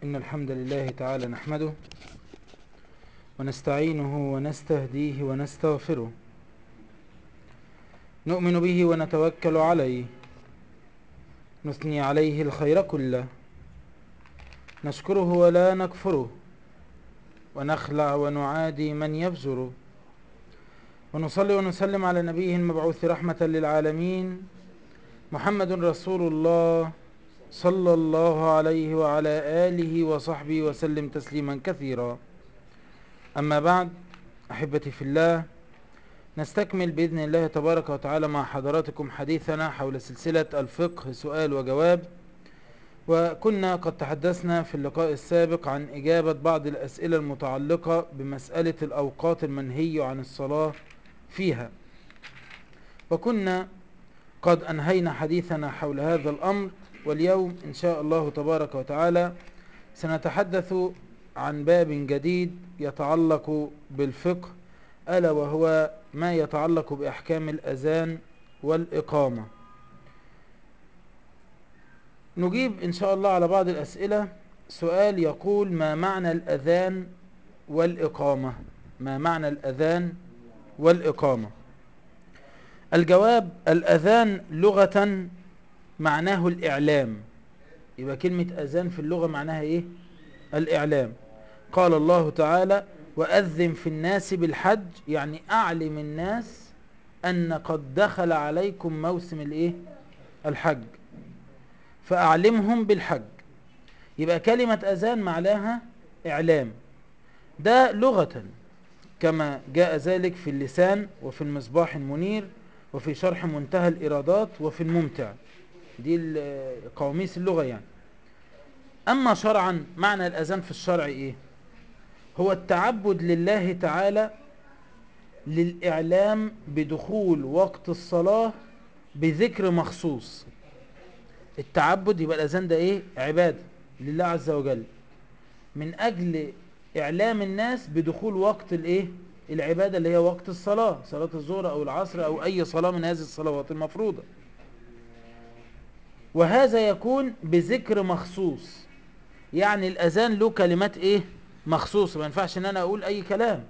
إن الحمد لله تعالى نحمده ونستعينه ونستهديه ونستغفره نؤمن به ونتوكل عليه نثني عليه الخير كله نشكره ولا نكفره ونخلع ونعادي من يفجره ونصلي ونسلم على نبيه المبعوث رحمة للعالمين محمد رسول الله صلى الله عليه وعلى آله وصحبه وسلم تسليما كثيرا أما بعد أحبتي في الله نستكمل بإذن الله تبارك وتعالى مع حضراتكم حديثنا حول سلسلة الفقه سؤال وجواب وكنا قد تحدثنا في اللقاء السابق عن إجابة بعض الأسئلة المتعلقة بمسألة الأوقات المنهي عن الصلاة فيها وكنا قد أنهينا حديثنا حول هذا الأمر واليوم إن شاء الله تبارك وتعالى سنتحدث عن باب جديد يتعلق بالفقه ألا وهو ما يتعلق بأحكام الأذان والإقامة نجيب إن شاء الله على بعض الأسئلة سؤال يقول ما معنى الأذان والإقامة ما معنى الأذان والإقامة الجواب الأذان لغة معناه الإعلام يبقى كلمة أذان في اللغة معناها إيه الإعلام قال الله تعالى وأذن في الناس بالحج يعني أعلم الناس أن قد دخل عليكم موسم الإيه الحج فأعلمهم بالحج يبقى كلمة أذان معناها إعلام ده لغة كما جاء ذلك في اللسان وفي المصباح المنير وفي شرح منتهى الإرادات وفي الممتع دي قواميس اللغة يعني أما شرعا معنى الأذان في الشرع إيه هو التعبد لله تعالى للإعلام بدخول وقت الصلاة بذكر مخصوص التعبد يبقى الأذان ده إيه عبادة لله عز وجل من أجل إعلام الناس بدخول وقت الإيه العبادة اللي هي وقت الصلاة صلاة الظهر أو العصر أو أي صلاة من هذه الصلوات المفروضة وهذا يكون بذكر مخصوص يعني الأذان له كلمات إيه مخصوصة ما ينفعش ان انا اقول اي كلام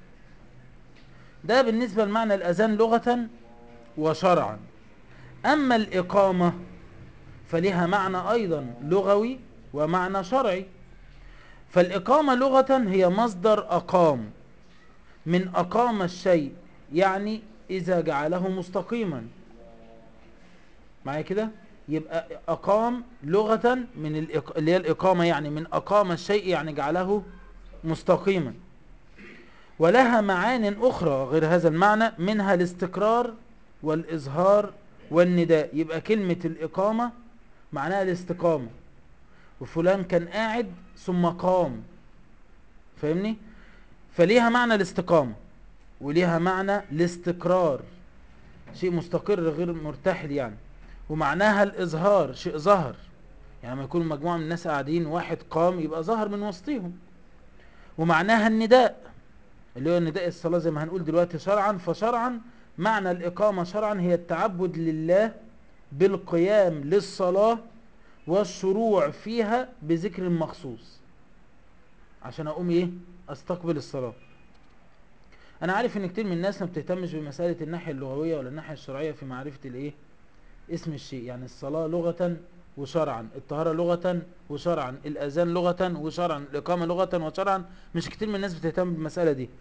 ده بالنسبة لمعنى الاذان لغة وشرعا اما الاقامة فلها معنى ايضا لغوي ومعنى شرعي فالاقامة لغة هي مصدر اقام من اقام الشيء يعني اذا جعله مستقيما معايا كده يبقى اقام لغة من الإق... اللي هي الاقامة يعني من اقام الشيء يعني جعله مستقيما ولها معان أخرى غير هذا المعنى منها الاستقرار والإظهار والنداء يبقى كلمة الإقامة معناها الاستقامة وفلان كان قاعد ثم قام فاهمني فليها معنى الاستقامة وليها معنى الاستقرار شيء مستقر غير مرتحل يعني ومعناها الإظهار شيء ظهر يعني لما يكون مجموعة من الناس قاعدين واحد قام يبقى ظهر من وسطهم ومعناها النداء اللي هو النداء الصلاة زي ما هنقول دلوقتي شرعا فشرعا معنى الإقامة شرعا هي التعبد لله بالقيام للصلاة والشروع فيها بذكر مخصوص عشان أقوم إيه أستقبل الصلاة أنا عارف إن كتير من الناس ما بتهتمش بمسألة الناحية اللغوية ولا الناحية الشرعية في معرفة الإيه اسم الشيء يعني الصلاة لغة وشرعا الطهارة لغة وشرعا الأذان لغة وشرعا الإقامة لغة وشرعا مش كتير من الناس بتهتم بالمسألة دي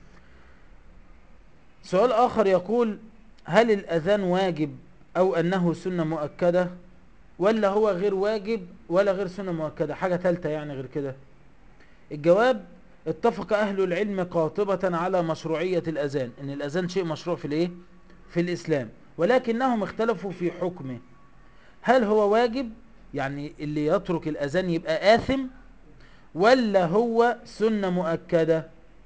سؤال آخر يقول هل الأذان واجب أو أنه سنة مؤكدة ولا هو غير واجب ولا غير سنة مؤكدة حاجة ثالثة يعني غير كده الجواب اتفق أهل العلم قاطبة على مشروعية الأذان إن الأذان شيء مشروع في الإيه؟ في الإسلام ولكنهم اختلفوا في حكمه هل هو واجب يعني اللي يترك الأذان يبقى آثم ولا هو سنة مؤكدة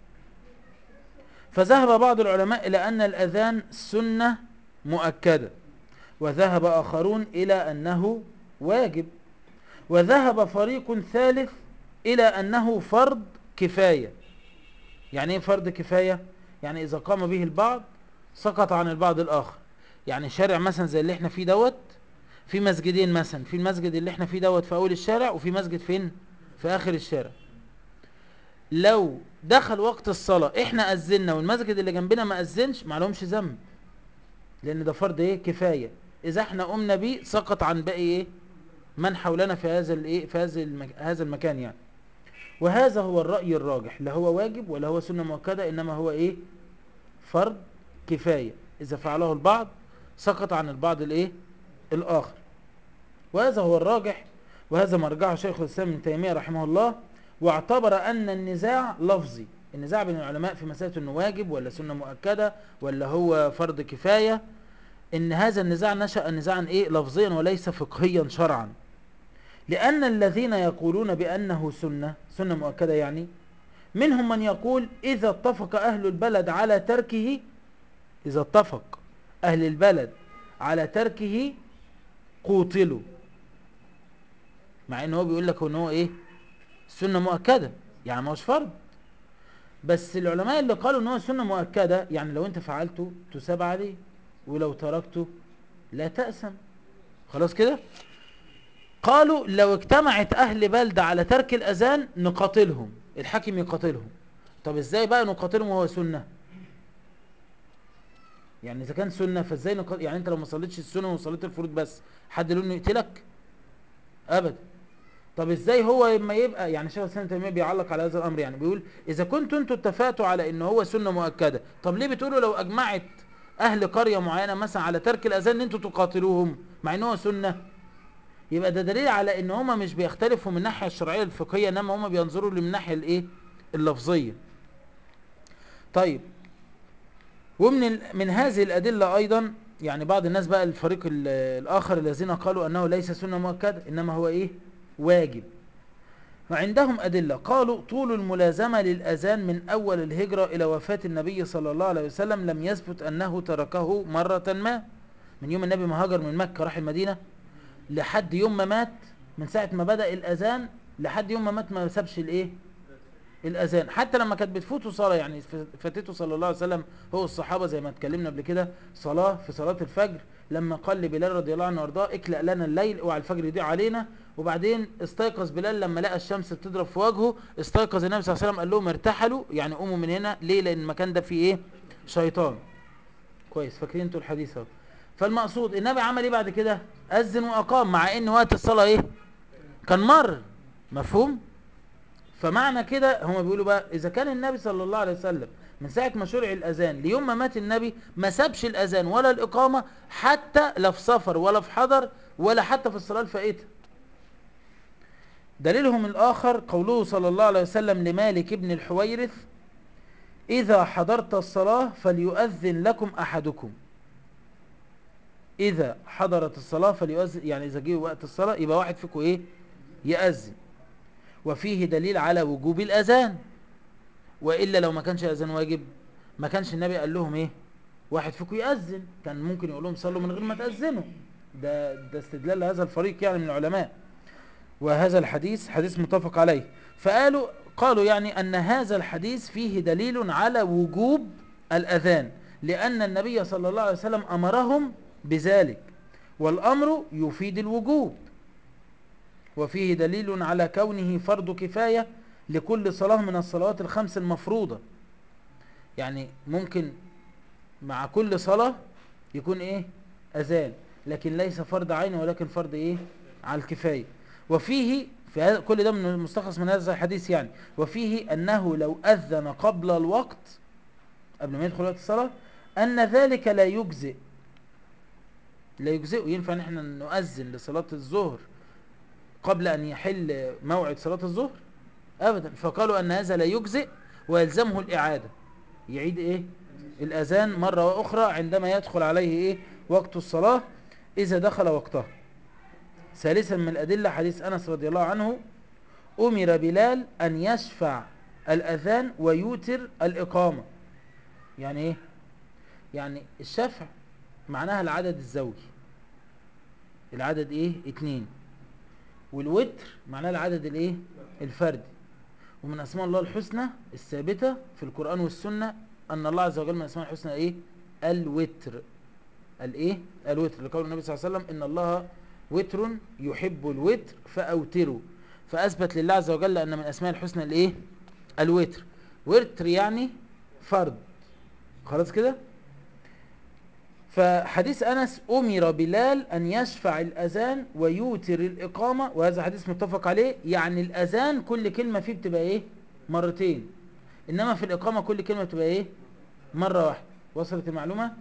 فذهب بعض العلماء إلى أن الأذان سنة مؤكدة وذهب آخرون إلى أنه واجب وذهب فريق ثالث إلى أنه فرض كفاية يعني ايه فرض كفاية يعني إذا قام به البعض سقط عن البعض الآخر يعني شارع مثلا زي اللي احنا فيه دوت في مسجدين مثلا في المسجد اللي احنا فيه دوت في اول الشارع وفي مسجد فين في اخر الشارع لو دخل وقت الصلاة احنا اذنا والمسجد اللي جنبنا ما اذنش ما لهمش ذنب لان ده فرض ايه كفاية اذا احنا قمنا بيه سقط عن باقي ايه من حولنا في هذا الايه في هذا المك... هذا المكان يعني وهذا هو الرأي الراجح لا هو واجب ولا هو سنة مؤكدة انما هو ايه فرض كفاية اذا فعله البعض سقط عن البعض الايه الاخر وهذا هو الراجح وهذا مرجعه شيخ الاسلام ابن تيميه رحمه الله واعتبر ان النزاع لفظي النزاع بين العلماء في مساله انه واجب ولا سنه مؤكده ولا هو فرض كفايه ان هذا النزاع نشا نزاعا ايه لفظيا وليس فقهيا شرعا لان الذين يقولون بانه سنه سنه مؤكده يعني منهم من يقول اذا اتفق اهل البلد على تركه اذا اتفق اهل البلد على تركه قوتلوا مع ان هو بيقول لك ان هو ايه سنه مؤكده يعني ما هوش فرض بس العلماء اللي قالوا ان هو سنه مؤكده يعني لو انت فعلته تساب عليه ولو تركته لا تأسم خلاص كده قالوا لو اجتمعت اهل بلدة على ترك الاذان نقاتلهم الحاكم يقاتلهم طب ازاي بقى نقاتلهم وهو سنة يعني اذا كان سنة فازاي نقاتل يعني انت لو ما صليتش السنة وصليت الفروض بس حد له انه يقتلك ابدا طب ازاي هو لما يبقى يعني شيخ الاسلام تيميه بيعلق على هذا الامر يعني بيقول اذا كنتوا انتوا اتفقتوا على ان هو سنه مؤكده طب ليه بتقولوا لو اجمعت اهل قريه معينه مثلا على ترك الاذان ان انتوا تقاتلوهم مع ان هو سنه يبقى ده دليل على ان هما مش بيختلفوا من الناحيه الشرعيه الفقهيه انما هما بينظروا من الناحيه الايه اللفظيه طيب ومن ال... من هذه الادله ايضا يعني بعض الناس بقى الفريق الاخر الذين قالوا انه ليس سنه مؤكده انما هو ايه واجب وعندهم أدلة قالوا طول الملازمة للأذان من أول الهجرة إلى وفاة النبي صلى الله عليه وسلم لم يثبت أنه تركه مرة ما من يوم النبي ما هاجر من مكة راح المدينة لحد يوم ما مات من ساعة ما بدأ الأذان لحد يوم ما مات ما سابش الإيه الأذان حتى لما كانت بتفوته صلاة يعني فاتته صلى الله عليه وسلم هو الصحابة زي ما اتكلمنا قبل كده صلاة في صلاة الفجر لما قال لبلال رضي الله عنه وارضاه اكلأ لنا الليل اوعى الفجر يضيع علينا وبعدين استيقظ بلال لما لقى الشمس بتضرب في وجهه استيقظ النبي صلى الله عليه وسلم قال لهم ارتحلوا يعني قوموا من هنا ليه لان المكان ده فيه ايه شيطان كويس فاكرين انتوا الحديث اهو فالمقصود النبي عمل ايه بعد كده اذن واقام مع ان وقت الصلاه ايه كان مر مفهوم فمعنى كده هما بيقولوا بقى اذا كان النبي صلى الله عليه وسلم من ساعة ما شرع الأذان ليوم ما مات النبي ما سابش الأذان ولا الإقامة حتى لا في سفر ولا في حضر ولا حتى في الصلاة الفائتة دليلهم الآخر قوله صلى الله عليه وسلم لمالك ابن الحويرث إذا حضرت الصلاة فليؤذن لكم أحدكم إذا حضرت الصلاة فليؤذن يعني إذا جه وقت الصلاة يبقى واحد فيكم إيه يأذن وفيه دليل على وجوب الأذان وإلا لو ما كانش أذان واجب ما كانش النبي قال لهم إيه واحد فيكم يأذن كان ممكن يقول لهم صلوا من غير ما تأذنوا ده, ده استدلال لهذا الفريق يعني من العلماء وهذا الحديث حديث متفق عليه فقالوا قالوا يعني أن هذا الحديث فيه دليل على وجوب الأذان لأن النبي صلى الله عليه وسلم أمرهم بذلك والأمر يفيد الوجوب وفيه دليل على كونه فرض كفاية لكل صلاة من الصلوات الخمس المفروضة يعني ممكن مع كل صلاة يكون ايه اذان لكن ليس فرض عين ولكن فرض ايه على الكفاية وفيه في هذا كل ده من المستخلص من هذا الحديث يعني وفيه انه لو اذن قبل الوقت قبل ما يدخل وقت الصلاة ان ذلك لا يجزئ لا يجزئ ينفع ان احنا نؤذن لصلاة الظهر قبل ان يحل موعد صلاة الظهر ابدا فقالوا ان هذا لا يجزئ ويلزمه الاعادة يعيد ايه الاذان مرة اخرى عندما يدخل عليه ايه وقت الصلاة اذا دخل وقتها ثالثا من الادلة حديث انس رضي الله عنه امر بلال ان يشفع الاذان ويوتر الاقامة يعني ايه يعني الشفع معناها العدد الزوجي العدد ايه اتنين والوتر معناه العدد الايه الفردي ومن اسماء الله الحسنى الثابته في القران والسنه ان الله عز وجل من اسماء الحسنى ايه الوتر الايه الوتر لقول النبي صلى الله عليه وسلم ان الله وتر يحب الوتر فاوتروا فأثبت لله عز وجل أن من أسماء الحسنى الإيه الوتر وتر يعني فرد خلاص كده فحديث أنس أمر بلال أن يشفع الأذان ويوتر الإقامة وهذا حديث متفق عليه يعني الأذان كل كلمة فيه بتبقى إيه مرتين إنما في الإقامة كل كلمة بتبقى إيه مرة واحدة وصلت المعلومة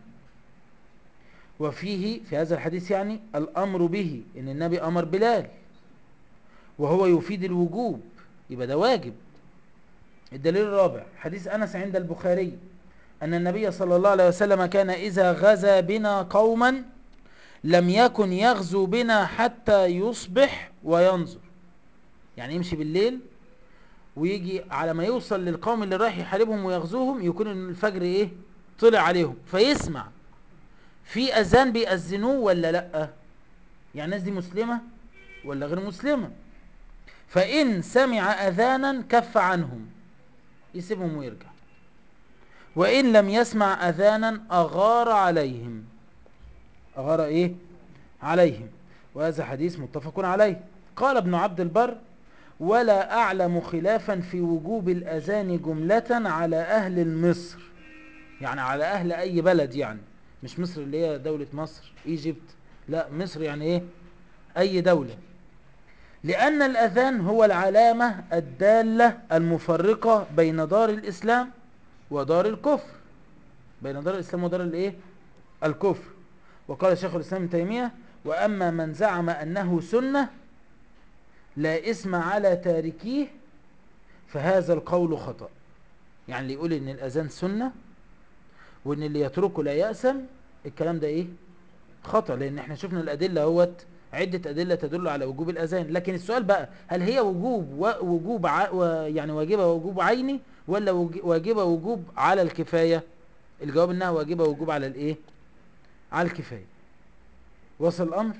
وفيه في هذا الحديث يعني الأمر به إن النبي أمر بلال وهو يفيد الوجوب يبقى ده واجب الدليل الرابع حديث أنس عند البخاري أن النبي صلى الله عليه وسلم كان إذا غزا بنا قوما لم يكن يغزو بنا حتى يصبح وينظر يعني يمشي بالليل ويجي على ما يوصل للقوم اللي رايح يحاربهم ويغزوهم يكون ان الفجر ايه طلع عليهم فيسمع في اذان بيأذنوه ولا لا يعني الناس دي مسلمة ولا غير مسلمة فان سمع اذانا كف عنهم يسيبهم ويرجع وإن لم يسمع أذانا أغار عليهم أغار إيه عليهم وهذا حديث متفق عليه قال ابن عبد البر ولا أعلم خلافا في وجوب الأذان جملة على أهل مصر يعني على أهل أي بلد يعني مش مصر اللي هي دولة مصر إيجيبت لا مصر يعني إيه أي دولة لأن الأذان هو العلامة الدالة المفرقة بين دار الإسلام ودار الكفر بين دار الإسلام ودار الإيه الكفر وقال شيخ الإسلام ابن تيمية وأما من زعم أنه سنة لا اسم على تاركيه فهذا القول خطأ يعني اللي يقول ان الأذان سنة وان اللي يتركه لا يأسم الكلام ده ايه خطأ لان احنا شفنا الأدلة هوت عدة أدلة تدل على وجوب الأذان لكن السؤال بقى هل هي وجوب وجوب ع... و... يعني واجبة وجوب عيني ولا واجبة وجوب على الكفاية الجواب انها واجبة وجوب على الايه على الكفاية وصل الامر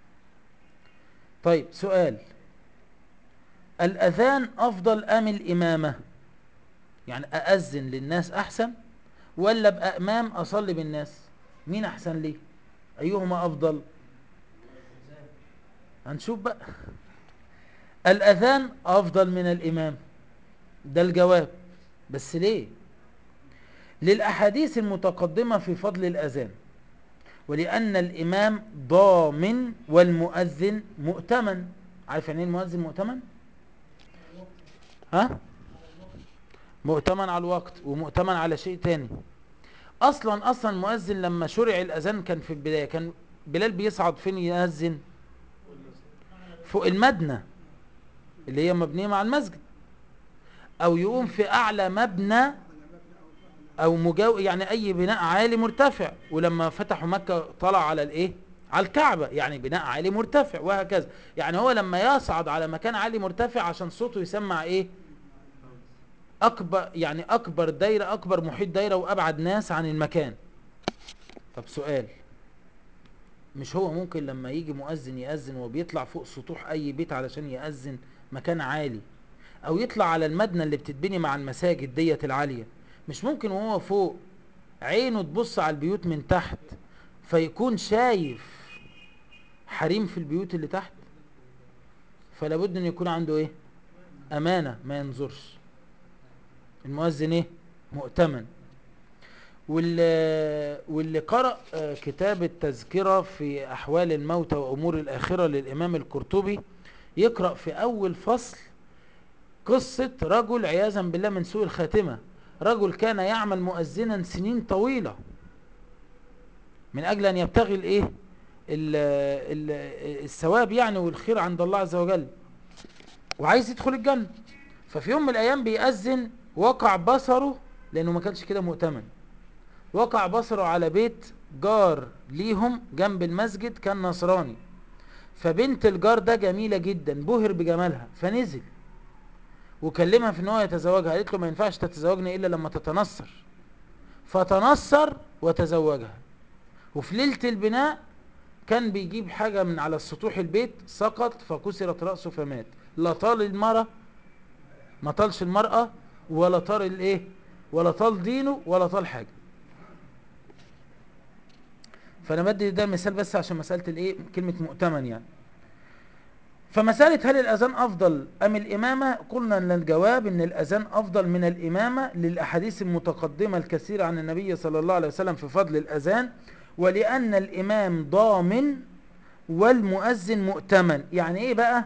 طيب سؤال الاذان افضل ام الامامة يعني اأذن للناس احسن ولا ابقى امام اصلي بالناس مين احسن لي ايهما افضل هنشوف بقى الاذان افضل من الامام ده الجواب بس ليه للأحاديث المتقدمة في فضل الأذان ولأن الإمام ضامن والمؤذن مؤتمن عارف يعني ايه المؤذن مؤتمن ها مؤتمن على الوقت ومؤتمن على شيء تاني اصلا اصلا المؤذن لما شرع الاذان كان في البداية كان بلال بيصعد فين يأذن فوق المدنة اللي هي مبنية مع المسجد او يقوم في اعلى مبنى او مجاو يعني اي بناء عالي مرتفع ولما فتحوا مكة طلع على الايه على الكعبة يعني بناء عالي مرتفع وهكذا يعني هو لما يصعد على مكان عالي مرتفع عشان صوته يسمع ايه اكبر يعني اكبر دايرة اكبر محيط دايرة وابعد ناس عن المكان طب سؤال مش هو ممكن لما يجي مؤذن يأذن وبيطلع فوق سطوح اي بيت علشان يأذن مكان عالي او يطلع على المبنى اللي بتتبني مع المساجد ديت العالية مش ممكن وهو فوق عينه تبص على البيوت من تحت فيكون شايف حريم في البيوت اللي تحت فلا بد ان يكون عنده ايه امانة ما ينظرش المؤذن ايه مؤتمن واللي, واللي قرأ كتاب التذكرة في احوال الموتى وامور الاخرة للامام القرطبي يقرأ في اول فصل قصة رجل عياذا بالله من سوء الخاتمة رجل كان يعمل مؤذنا سنين طويلة من أجل أن يبتغي الإيه ال ال الثواب يعني والخير عند الله عز وجل وعايز يدخل الجنة ففي يوم من الأيام بيأذن وقع بصره لأنه ما كانش كده مؤتمن وقع بصره على بيت جار ليهم جنب المسجد كان نصراني فبنت الجار ده جميلة جدا بهر بجمالها فنزل وكلمها في ان هو يتزوجها قالت له ما ينفعش تتزوجني الا لما تتنصر فتنصر وتزوجها وفي ليلة البناء كان بيجيب حاجة من على السطوح البيت سقط فكسرت رأسه فمات لا طال المرأة ما طالش المرأة ولا طال الايه ولا طال دينه ولا طال حاجة فانا بدي ده مثال بس عشان مسألة الايه كلمة مؤتمن يعني فمسألة هل الأذان أفضل أم الإمامة قلنا أن الجواب أن الأذان أفضل من الإمامة للأحاديث المتقدمة الكثيرة عن النبي صلى الله عليه وسلم في فضل الأذان ولأن الإمام ضامن والمؤذن مؤتمن يعني إيه بقى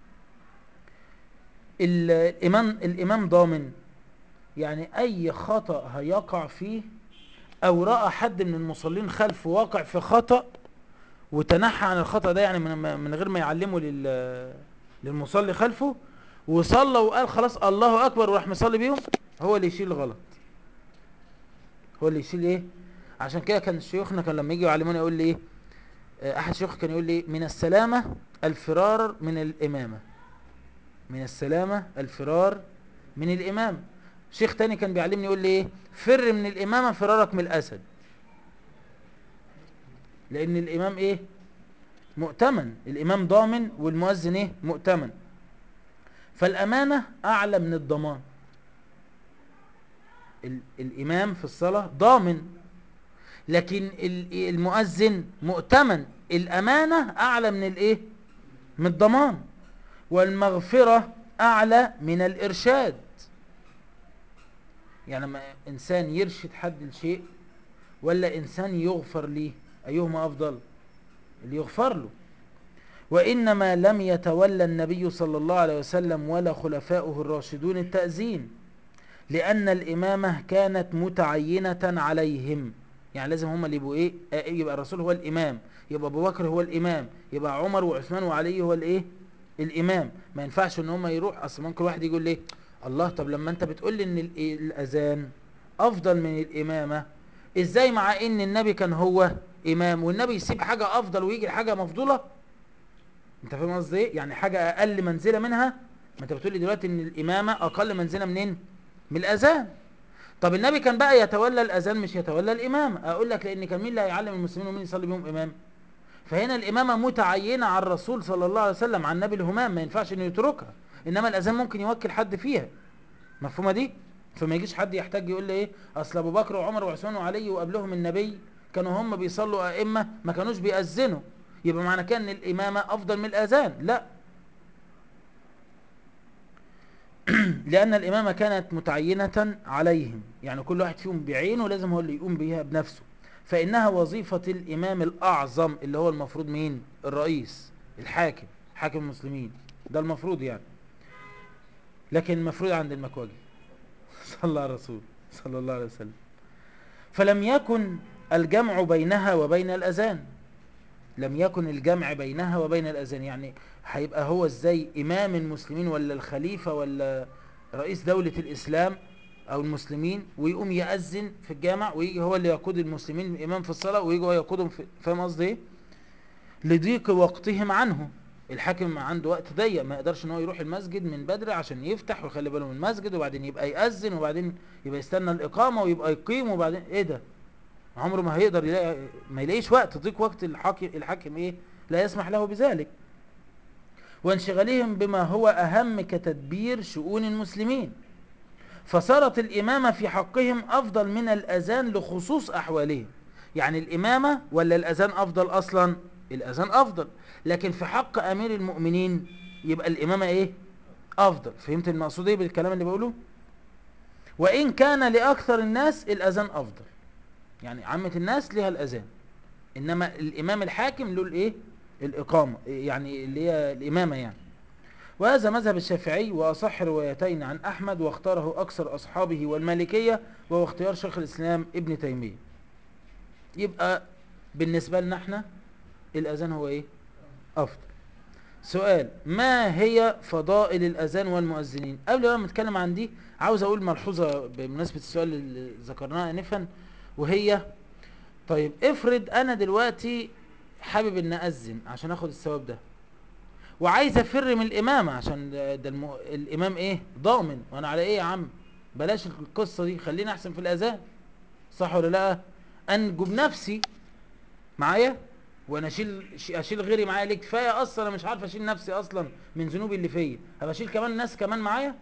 الإمام, الإمام ضامن يعني أي خطأ هيقع فيه أو رأى حد من المصلين خلفه واقع في خطأ وتنحى عن الخطأ ده يعني من, من غير ما يعلمه لل للمصلي خلفه وصلى وقال خلاص الله أكبر وراح مصلي بيهم هو اللي يشيل الغلط هو اللي يشيل ايه عشان كده كان شيوخنا كان لما يجي يعلموني يقول لي ايه احد شيوخ كان يقول لي من السلامة الفرار من الامامة من السلامة الفرار من الامامة شيخ تاني كان بيعلمني يقول لي ايه فر من الامامة فرارك من الاسد لان الامام ايه مؤتمن الامام ضامن والمؤذن ايه مؤتمن فالامانة اعلى من الضمان الامام في الصلاة ضامن لكن المؤذن مؤتمن الامانة اعلى من الايه من الضمان والمغفرة اعلى من الارشاد يعني لما انسان يرشد حد لشيء ولا انسان يغفر ليه ايهما افضل اللي يغفر له وانما لم يتولى النبي صلى الله عليه وسلم ولا خلفاؤه الراشدون التأذين لان الامامة كانت متعينة عليهم يعني لازم هم اللي يبقوا ايه يبقى الرسول هو الامام يبقى ابو بكر هو الامام يبقى عمر وعثمان وعلي هو الايه الامام ما ينفعش ان هم يروح اصل ممكن واحد يقول ليه الله طب لما انت بتقول لي ان الاذان افضل من الامامه ازاي مع ان النبي كان هو امام والنبي يسيب حاجه افضل ويجي لحاجه مفضوله انت فاهم قصدي ايه يعني حاجه اقل منزله منها ما انت بتقول لي دلوقتي ان الامامه اقل منزله منين من الاذان طب النبي كان بقى يتولى الاذان مش يتولى الامام اقول لك لان كان مين اللي هيعلم المسلمين ومين يصلي بيهم امام فهنا الامامه متعينه على الرسول صلى الله عليه وسلم عن النبي الهمام ما ينفعش انه يتركها انما الاذان ممكن يوكل حد فيها مفهومه دي فما يجيش حد يحتاج يقول لي ايه اصل ابو بكر وعمر وعثمان وعلي وقبلهم النبي كانوا هم بيصلوا ائمه ما كانوش بيأذنوا يبقى معنى كان الامامه افضل من الاذان لا لأن الإمامة كانت متعينة عليهم يعني كل واحد فيهم بعينه لازم هو اللي يقوم بها بنفسه فإنها وظيفة الإمام الأعظم اللي هو المفروض مين الرئيس الحاكم حاكم المسلمين ده المفروض يعني لكن المفروض عند المكواجي صلى الله على الرسول صلى الله عليه وسلم فلم يكن الجمع بينها وبين الأذان لم يكن الجمع بينها وبين الأذان يعني هيبقى هو ازاي إمام المسلمين ولا الخليفة ولا رئيس دولة الإسلام أو المسلمين ويقوم يأذن في الجامع ويجي هو اللي يقود المسلمين الإمام في الصلاة ويجي هو يقودهم في فاهم قصدي ايه؟ لضيق وقتهم عنه الحاكم عنده وقت ضيق ما يقدرش ان هو يروح المسجد من بدري عشان يفتح ويخلي باله من المسجد وبعدين يبقى يأذن وبعدين يبقى يستنى الإقامة ويبقى يقيم وبعدين ايه ده عمره ما هيقدر يلاقي ما يلاقيش وقت ضيق وقت الحاكم الحاكم ايه لا يسمح له بذلك وانشغالهم بما هو أهم كتدبير شؤون المسلمين فصارت الإمامة في حقهم أفضل من الأذان لخصوص أحوالهم يعني الإمامة ولا الأذان أفضل أصلا الأذان أفضل لكن في حق أمير المؤمنين يبقى الإمامة إيه أفضل فهمت المقصود إيه بالكلام اللي بقوله وإن كان لأكثر الناس الأذان أفضل يعني عامة الناس لها الأذان إنما الإمام الحاكم له الإيه الإقامة يعني اللي هي الإمامة يعني وهذا مذهب الشافعي وأصح روايتين عن أحمد واختاره أكثر أصحابه والمالكية وهو اختيار شيخ الإسلام ابن تيمية يبقى بالنسبة لنا احنا الأذان هو إيه أفضل سؤال ما هي فضائل الأذان والمؤذنين قبل ما نتكلم عن دي عاوز أقول ملحوظة بمناسبة السؤال اللي ذكرناه آنفا وهي طيب افرض أنا دلوقتي حابب ان اذن عشان اخد الثواب ده وعايز افر من الامامة عشان ده, ده الم... الامام ايه ضامن وانا على ايه يا عم بلاش القصة دي خلينا احسن في الاذان صح ولا لا انجو بنفسي معايا وانا اشيل اشيل غيري معايا ليه كفايه اصلا انا مش عارف اشيل نفسي اصلا من ذنوبي اللي فيا هبقى اشيل كمان ناس كمان معايا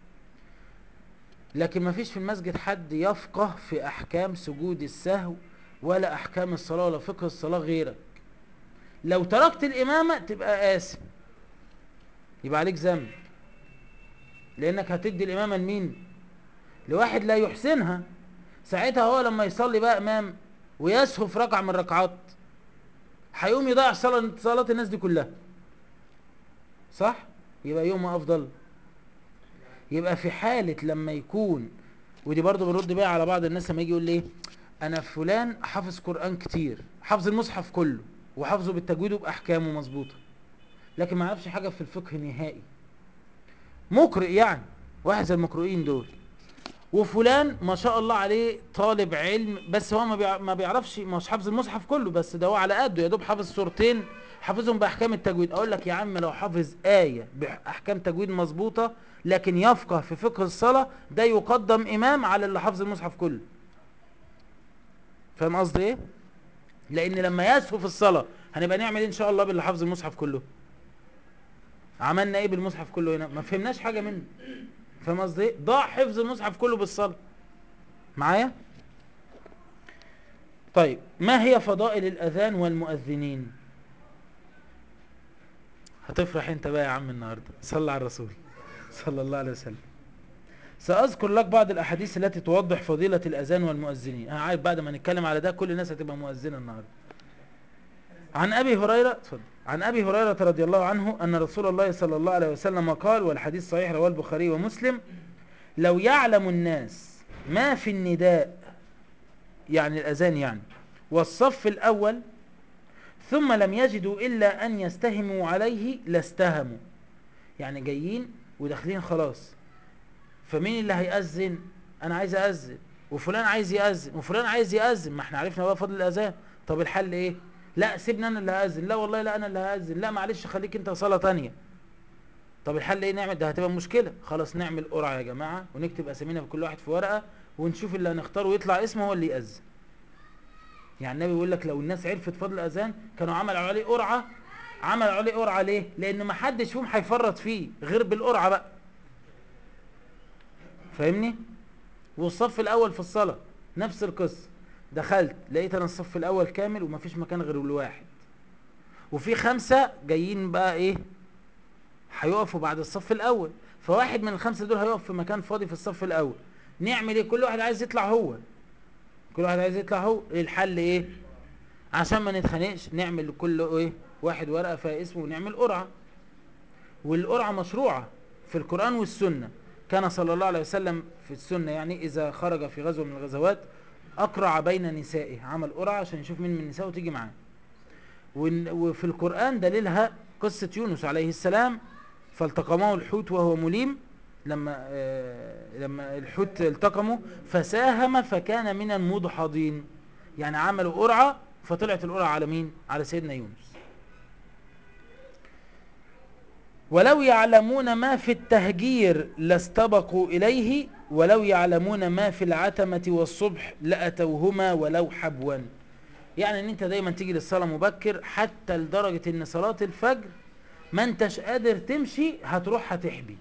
لكن ما فيش في المسجد حد يفقه في احكام سجود السهو ولا احكام الصلاه ولا فقه الصلاه غيرك لو تركت الامامه تبقى قاسم يبقى عليك ذنب لانك هتدي الامامه لمين لواحد لا يحسنها ساعتها هو لما يصلي بقى امام ويسهو في ركعه من الركعات هيقوم يضيع صلاه صلاه الناس دي كلها صح يبقى يوم افضل يبقى في حاله لما يكون ودي برضو بنرد بيها على بعض الناس لما يجي يقول لي انا فلان حافظ قران كتير حافظ المصحف كله وحافظه بالتجويد وباحكامه مظبوطه لكن ما يعرفش حاجه في الفقه نهائي مقرئ يعني واحد زي المقرئين دول وفلان ما شاء الله عليه طالب علم بس هو ما بيع- ما بيعرفش مش حافظ المصحف كله بس ده هو على قده يا دوب حافظ سورتين حافظهم باحكام التجويد اقول لك يا عم لو حافظ ايه باحكام تجويد مظبوطه لكن يفقه في فقه الصلاه ده يقدم امام على اللي حافظ المصحف كله فاهم قصدي ايه لان لما يسهو في الصلاه هنبقى نعمل ايه ان شاء الله باللي حافظ المصحف كله عملنا ايه بالمصحف كله هنا ما فهمناش حاجه منه فاهم قصدي ايه ضاع حفظ المصحف كله بالصلاه معايا طيب ما هي فضائل الاذان والمؤذنين هتفرح انت بقى يا عم النهارده صلى على الرسول صلى الله عليه وسلم ساذكر لك بعض الاحاديث التي توضح فضيله الاذان والمؤذنين انا عارف بعد ما نتكلم على ده كل الناس هتبقى مؤذنه النهارده عن ابي هريره اتفضل عن ابي هريره رضي الله عنه ان رسول الله صلى الله عليه وسلم قال والحديث صحيح رواه البخاري ومسلم لو يعلم الناس ما في النداء يعني الاذان يعني والصف الاول ثم لم يجدوا الا ان يستهموا عليه لاستهموا يعني جايين وداخلين خلاص فمين اللي هيأذن انا عايز اذن وفلان عايز يأذن وفلان عايز يأذن ما احنا عرفنا بقى فضل الاذان طب الحل ايه لا سيبني انا اللي هأذن لا والله لا انا اللي هأذن لا معلش خليك انت صلاة تانية طب الحل ايه نعمل ده هتبقى مشكلة خلاص نعمل قرعة يا جماعة ونكتب اسامينا في كل واحد في ورقة ونشوف اللي هنختاره ويطلع اسمه هو اللي يأذن يعني النبي بيقول لك لو الناس عرفت فضل الاذان كانوا عملوا عليه قرعة عملوا عليه قرعة ليه لان ما حدش فيهم هيفرط فيه غير بالقرعة بقى فاهمني والصف الاول في الصلاة نفس القصة دخلت لقيت انا الصف الاول كامل ومفيش مكان غير الواحد وفي خمسة جايين بقى ايه هيقفوا بعد الصف الاول فواحد من الخمسة دول هيقف في مكان فاضي في الصف الاول نعمل ايه كل واحد عايز يطلع هو كل واحد عايز يطلع هو الحل ايه عشان ما نتخانقش نعمل لكل ايه واحد ورقة فيها اسمه ونعمل قرعة والقرعة مشروعة في القرآن والسنة كان صلى الله عليه وسلم في السنة يعني إذا خرج في غزوة من الغزوات أقرع بين نسائه عمل قرعة عشان يشوف مين من نسائه وتيجي معاه وإن- وفي القرآن دليلها قصة يونس عليه السلام فالتقمه الحوت وهو مليم لما آه لما الحوت التقمه فساهم فكان من المدحضين يعني عملوا قرعة فطلعت القرعة على مين على سيدنا يونس ولو يعلمون ما في التهجير لاستبقوا إليه ولو يعلمون ما في العتمة والصبح لأتوهما ولو حبوا يعني ان انت دايما تيجي للصلاة مبكر حتى لدرجة ان صلاة الفجر ما انتش قادر تمشي هتروح هتحبي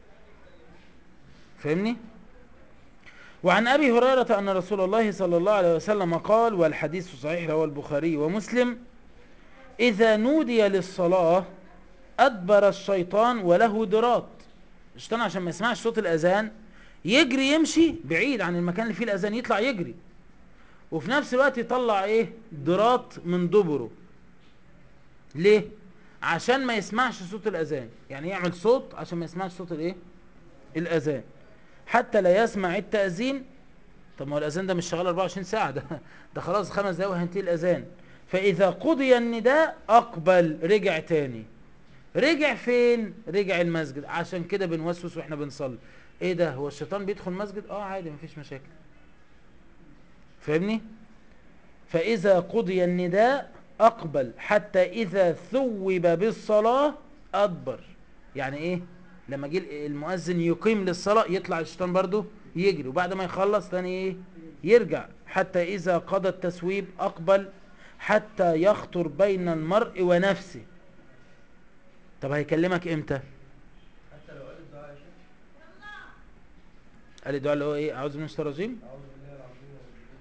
فاهمني وعن ابي هريرة ان رسول الله صلى الله عليه وسلم قال والحديث صحيح رواه البخاري ومسلم اذا نودي للصلاة ادبر الشيطان وله درات الشيطان عشان ما يسمعش صوت الاذان يجري يمشي بعيد عن المكان اللي فيه الاذان يطلع يجري وفي نفس الوقت يطلع ايه درات من دبره ليه عشان ما يسمعش صوت الاذان يعني يعمل صوت عشان ما يسمعش صوت الايه الاذان حتى لا يسمع التأذين طب ما هو الاذان ده مش شغال 24 ساعة ده ده خلاص خمس دقايق وهينتهي الاذان فاذا قضي النداء اقبل رجع تاني رجع فين رجع المسجد عشان كده بنوسوس واحنا بنصلي ايه ده هو الشيطان بيدخل مسجد اه عادي مفيش مشاكل فاهمني فاذا قضي النداء اقبل حتى اذا ثوب بالصلاة ادبر يعني ايه لما جه المؤذن يقيم للصلاة يطلع الشيطان برضو يجري وبعد ما يخلص تاني ايه يرجع حتى اذا قضى التسويب اقبل حتى يخطر بين المرء ونفسه طب هيكلمك امتى حتى لو قال الدعاء يا شيخ قال الدعاء اللي هو ايه اعوذ بالله من الشيطان الرجيم اعوذ بالله العظيم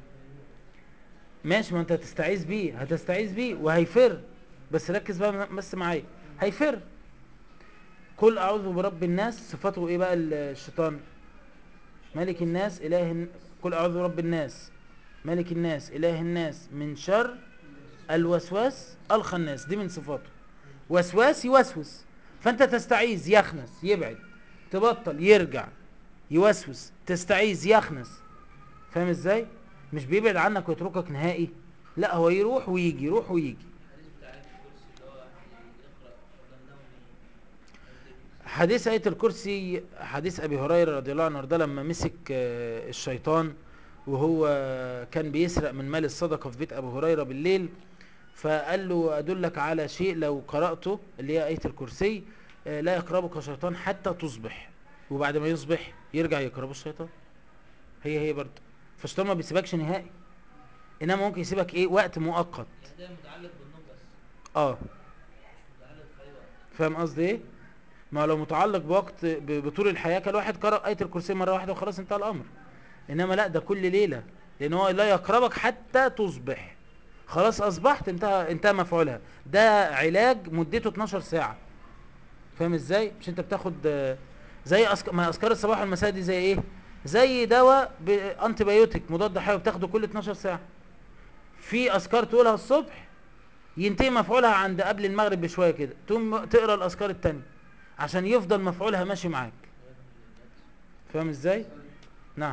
ماشي ما انت هتستعيذ بيه هتستعيذ بيه وهيفر بس ركز بقى بس معايا هيفر قل اعوذ برب الناس صفته ايه بقى ال- الشيطان ملك الناس اله الن- قل اعوذ برب الناس ملك الناس اله الناس من شر الوسواس الخناس دي من صفاته وسواس يوسوس فانت تستعيذ يخنس يبعد تبطل يرجع يوسوس تستعيذ يخنس فاهم ازاي مش بيبعد عنك ويتركك نهائي لا هو يروح ويجي يروح ويجي الحديث بتاع آية الكرسي اللي هو يقرأ قبل النوم حديث آية الكرسي حديث أبي هريرة رضي الله عنه وارضاه لما مسك آه، الشيطان وهو كان بيسرق من مال الصدقة في بيت أبو هريرة بالليل فقال له أدلك على شيء لو قرأته اللي هي آية الكرسي آه، لا يقربك شيطان حتى تصبح وبعد ما يصبح يرجع يقربه الشيطان هي هي برضه فالشيطان ما بيسيبكش نهائي إنما ممكن يسيبك إيه وقت مؤقت يعني ده متعلق بالنوم بس اه مش متعلق في أي وقت فاهم قصدي ايه ما لو متعلق بوقت ب- بطول الحياه كان واحد قرأ آية الكرسي مرة واحدة وخلاص انتهى الأمر إنما لا ده كل ليلة لأن هو لا يقربك حتى تصبح خلاص أصبحت انتهى انتهى مفعولها ده علاج مدته 12 ساعة فاهم ازاي مش انت بتاخد آه، زي أسك... ما أذكار الصباح والمساء دي زي ايه زي دواء انتي بايوتيك مضاد حيوي بتاخده كل 12 ساعة في أذكار تقولها الصبح ينتهي مفعولها عند قبل المغرب بشويه كده تقوم تقرا الاذكار التانية عشان يفضل مفعولها ماشي معاك فاهم ازاي نعم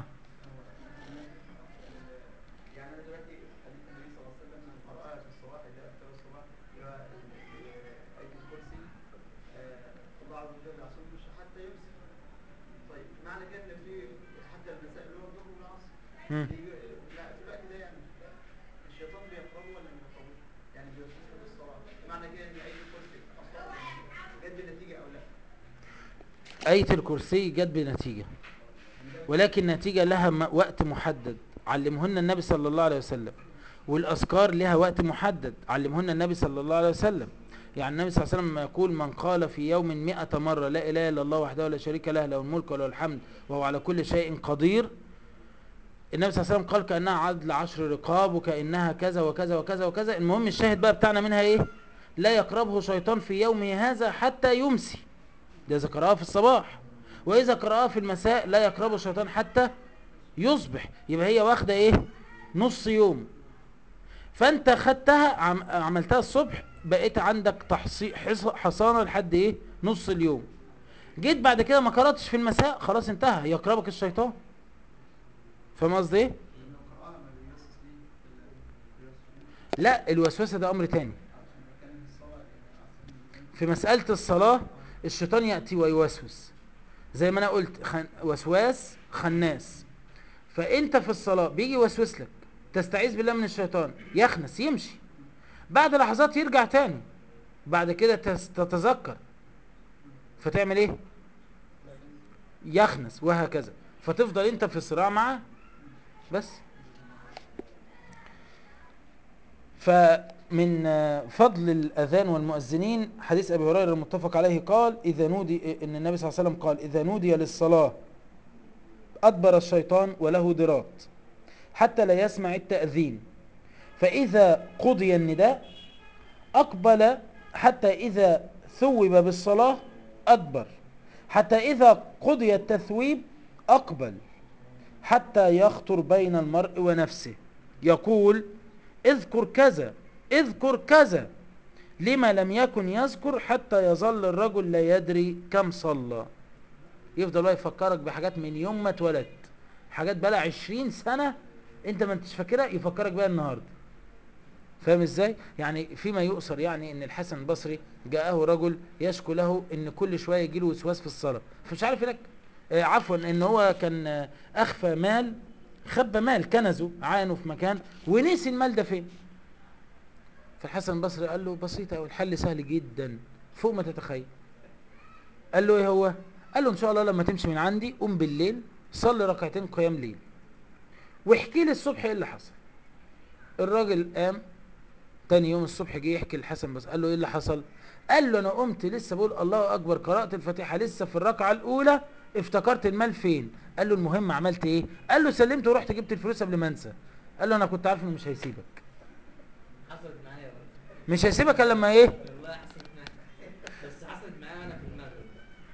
يعني انا دلوقتي حديث النبي صلى الله عليه وسلم من قرأها في الصباح اللي هي اذكار الصباح اللي هو ال- آية الكرسي آه، الله عز وجل يعصم مش حتى يمسك طيب معنى كده ان في حتى المساء اللي هو الظهر والعصر مم. بيجي- لا في الوقت ده يعني الشيطان بيقربه ولا ما بيقربوش؟ يعني بيوسوسه بالصلاة معنى كده ان آية الكرسي اصلا جت بنتيجة او لا؟ آية الكرسي جت بنتيجة ولكن نتيجة لها م- وقت محدد علمهن النبي صلى الله عليه وسلم والأذكار لها وقت محدد علمهن النبي صلى الله عليه وسلم يعني النبي صلى الله عليه وسلم يقول من قال في يوم مئة مرة لا إله إلا الله وحده لا شريك له له الملك وله الحمد وهو على كل شيء قدير النبي صلى الله عليه وسلم قال كأنها عدل عشر رقاب وكأنها كذا وكذا وكذا وكذا المهم الشاهد بقى بتاعنا منها ايه لا يقربه شيطان في يومه هذا حتى يمسي ده إذا قرأها في الصباح وإذا قرأها في المساء لا يقربه الشيطان حتى يصبح يبقى هي واخدة ايه نص يوم فانت خدتها عم عملتها الصبح بقيت عندك تحصي حص- حصانة لحد ايه نص اليوم جيت بعد كده ما قرأتش في المساء خلاص انتهى يقربك الشيطان فاهم قصدي ايه لو قرأها ما بيوسوس ليه في ال- بيوسوس ليه؟ لا الوسوسة ده امر تاني عشان بتكلم في الصلاة يعني أحسن في مسألة الصلاة الشيطان يأتي ويوسوس زي ما انا قلت خن... وسواس خناس فانت في الصلاة بيجي يوسوس لك تستعيذ بالله من الشيطان يخنس يمشي بعد لحظات يرجع تاني بعد كده تس... تتذكر فتعمل ايه يخنس وهكذا فتفضل انت في صراع معاه بس فمن آه، فضل الأذان والمؤذنين حديث أبي هريرة المتفق عليه قال إذا نودي إن النبي صلى الله عليه وسلم قال إذا نودي للصلاة أدبر الشيطان وله ضراط حتى لا يسمع التأذين فإذا قضي النداء أقبل حتى إذا ثوب بالصلاة أدبر حتى إذا قضي التثويب أقبل حتى يخطر بين المرء ونفسه يقول اذكر كذا اذكر كذا لما لم يكن يذكر حتى يظل الرجل لا يدري كم صلى يفضل بقى يفكرك بحاجات من يوم ما اتولدت حاجات بقى 20 سنة انت ما انتش فاكرها يفكرك بقى النهارده فاهم ازاي يعني فيما يؤثر يعني ان الحسن البصري جاءه رجل يشكو له ان كل شويه يجي له وسواس في الصلاه فمش عارف هناك آه عفوا ان هو كان آه، اخفى مال خبى مال كنزه عانه في مكان ونسي المال ده فين فالحسن البصري قال له بسيطه والحل سهل جدا فوق ما تتخيل قال له ايه هو قال له ان شاء الله لما تمشي من عندي قوم بالليل صلي ركعتين قيام ليل واحكي لي الصبح ايه اللي حصل الراجل قام تاني يوم الصبح جه يحكي للحسن بس قال له ايه اللي حصل قال له انا قمت لسه بقول الله اكبر قرات الفاتحه لسه في الركعه الاولى افتكرت المال فين قال له المهم عملت ايه قال له سلمت ورحت جبت الفلوس قبل ما انسى قال له انا كنت عارف انه مش هيسيبك حصلت معايا برضه مش هيسيبك الا لما ايه والله حصلت معايا بس حصلت معايا وانا في المغرب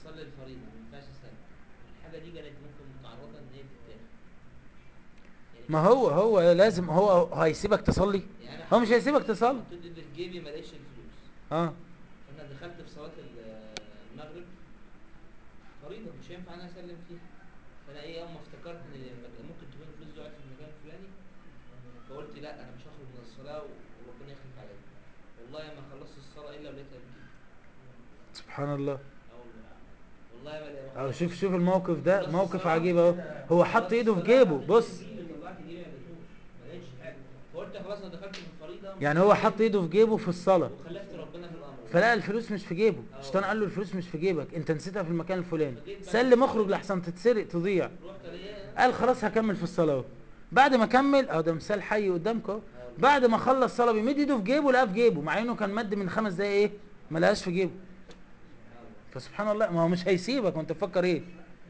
بصلي الفريضه ما ينفعش اسلم الحاجه دي كانت ممكن متعرضه ان هي تتاخد يعني ما هو هو لازم هو هيسيبك تصلي يعني أنا هو مش هيسيبك تصلي حطيت ايدي في جيبي ما لقيتش الفلوس اه فانا دخلت في صلاه ال- المغرب فريضه مش هينفع انا اسلم فيها فانا ايه اول ما افتكرت ان المك- ممكن تكون الفلوس ضاعت في المكان الفلاني فقلت لا انا مش هخرج من الصلاه وربنا يخلف عليا والله ما خلصت الصلاه الا ولقيتها بتجيلي سبحان الله اه والله والله ما لقيتها اهو شوف شوف الموقف ده موقف عجيب اهو هو حط ايده في جيبه بص طلعت جيبي ما لقيتوش ما لقيتش حاجه فقلت خلاص انا دخلت في الفريضه يعني هو حط ايده في جيبه في الصلاة وخلفت ربنا في الامر فلقى الفلوس مش في جيبه الشيطان قال له الفلوس مش في جيبك انت نسيتها في المكان الفلاني سلم اخرج لحسن تتسرق تضيع رحت الاقيها قال خلاص هكمل في الصلاة اهو بعد ما كمل اهو ده مثال حي قدامكم اهو بعد ما خلص صلاة بيمد ايده في جيبه لقاه في جيبه مع انه كان مد من خمس دقايق ايه ما لقاش في جيبه فسبحان الله ما هو مش هيسيبك وانت تفكر ايه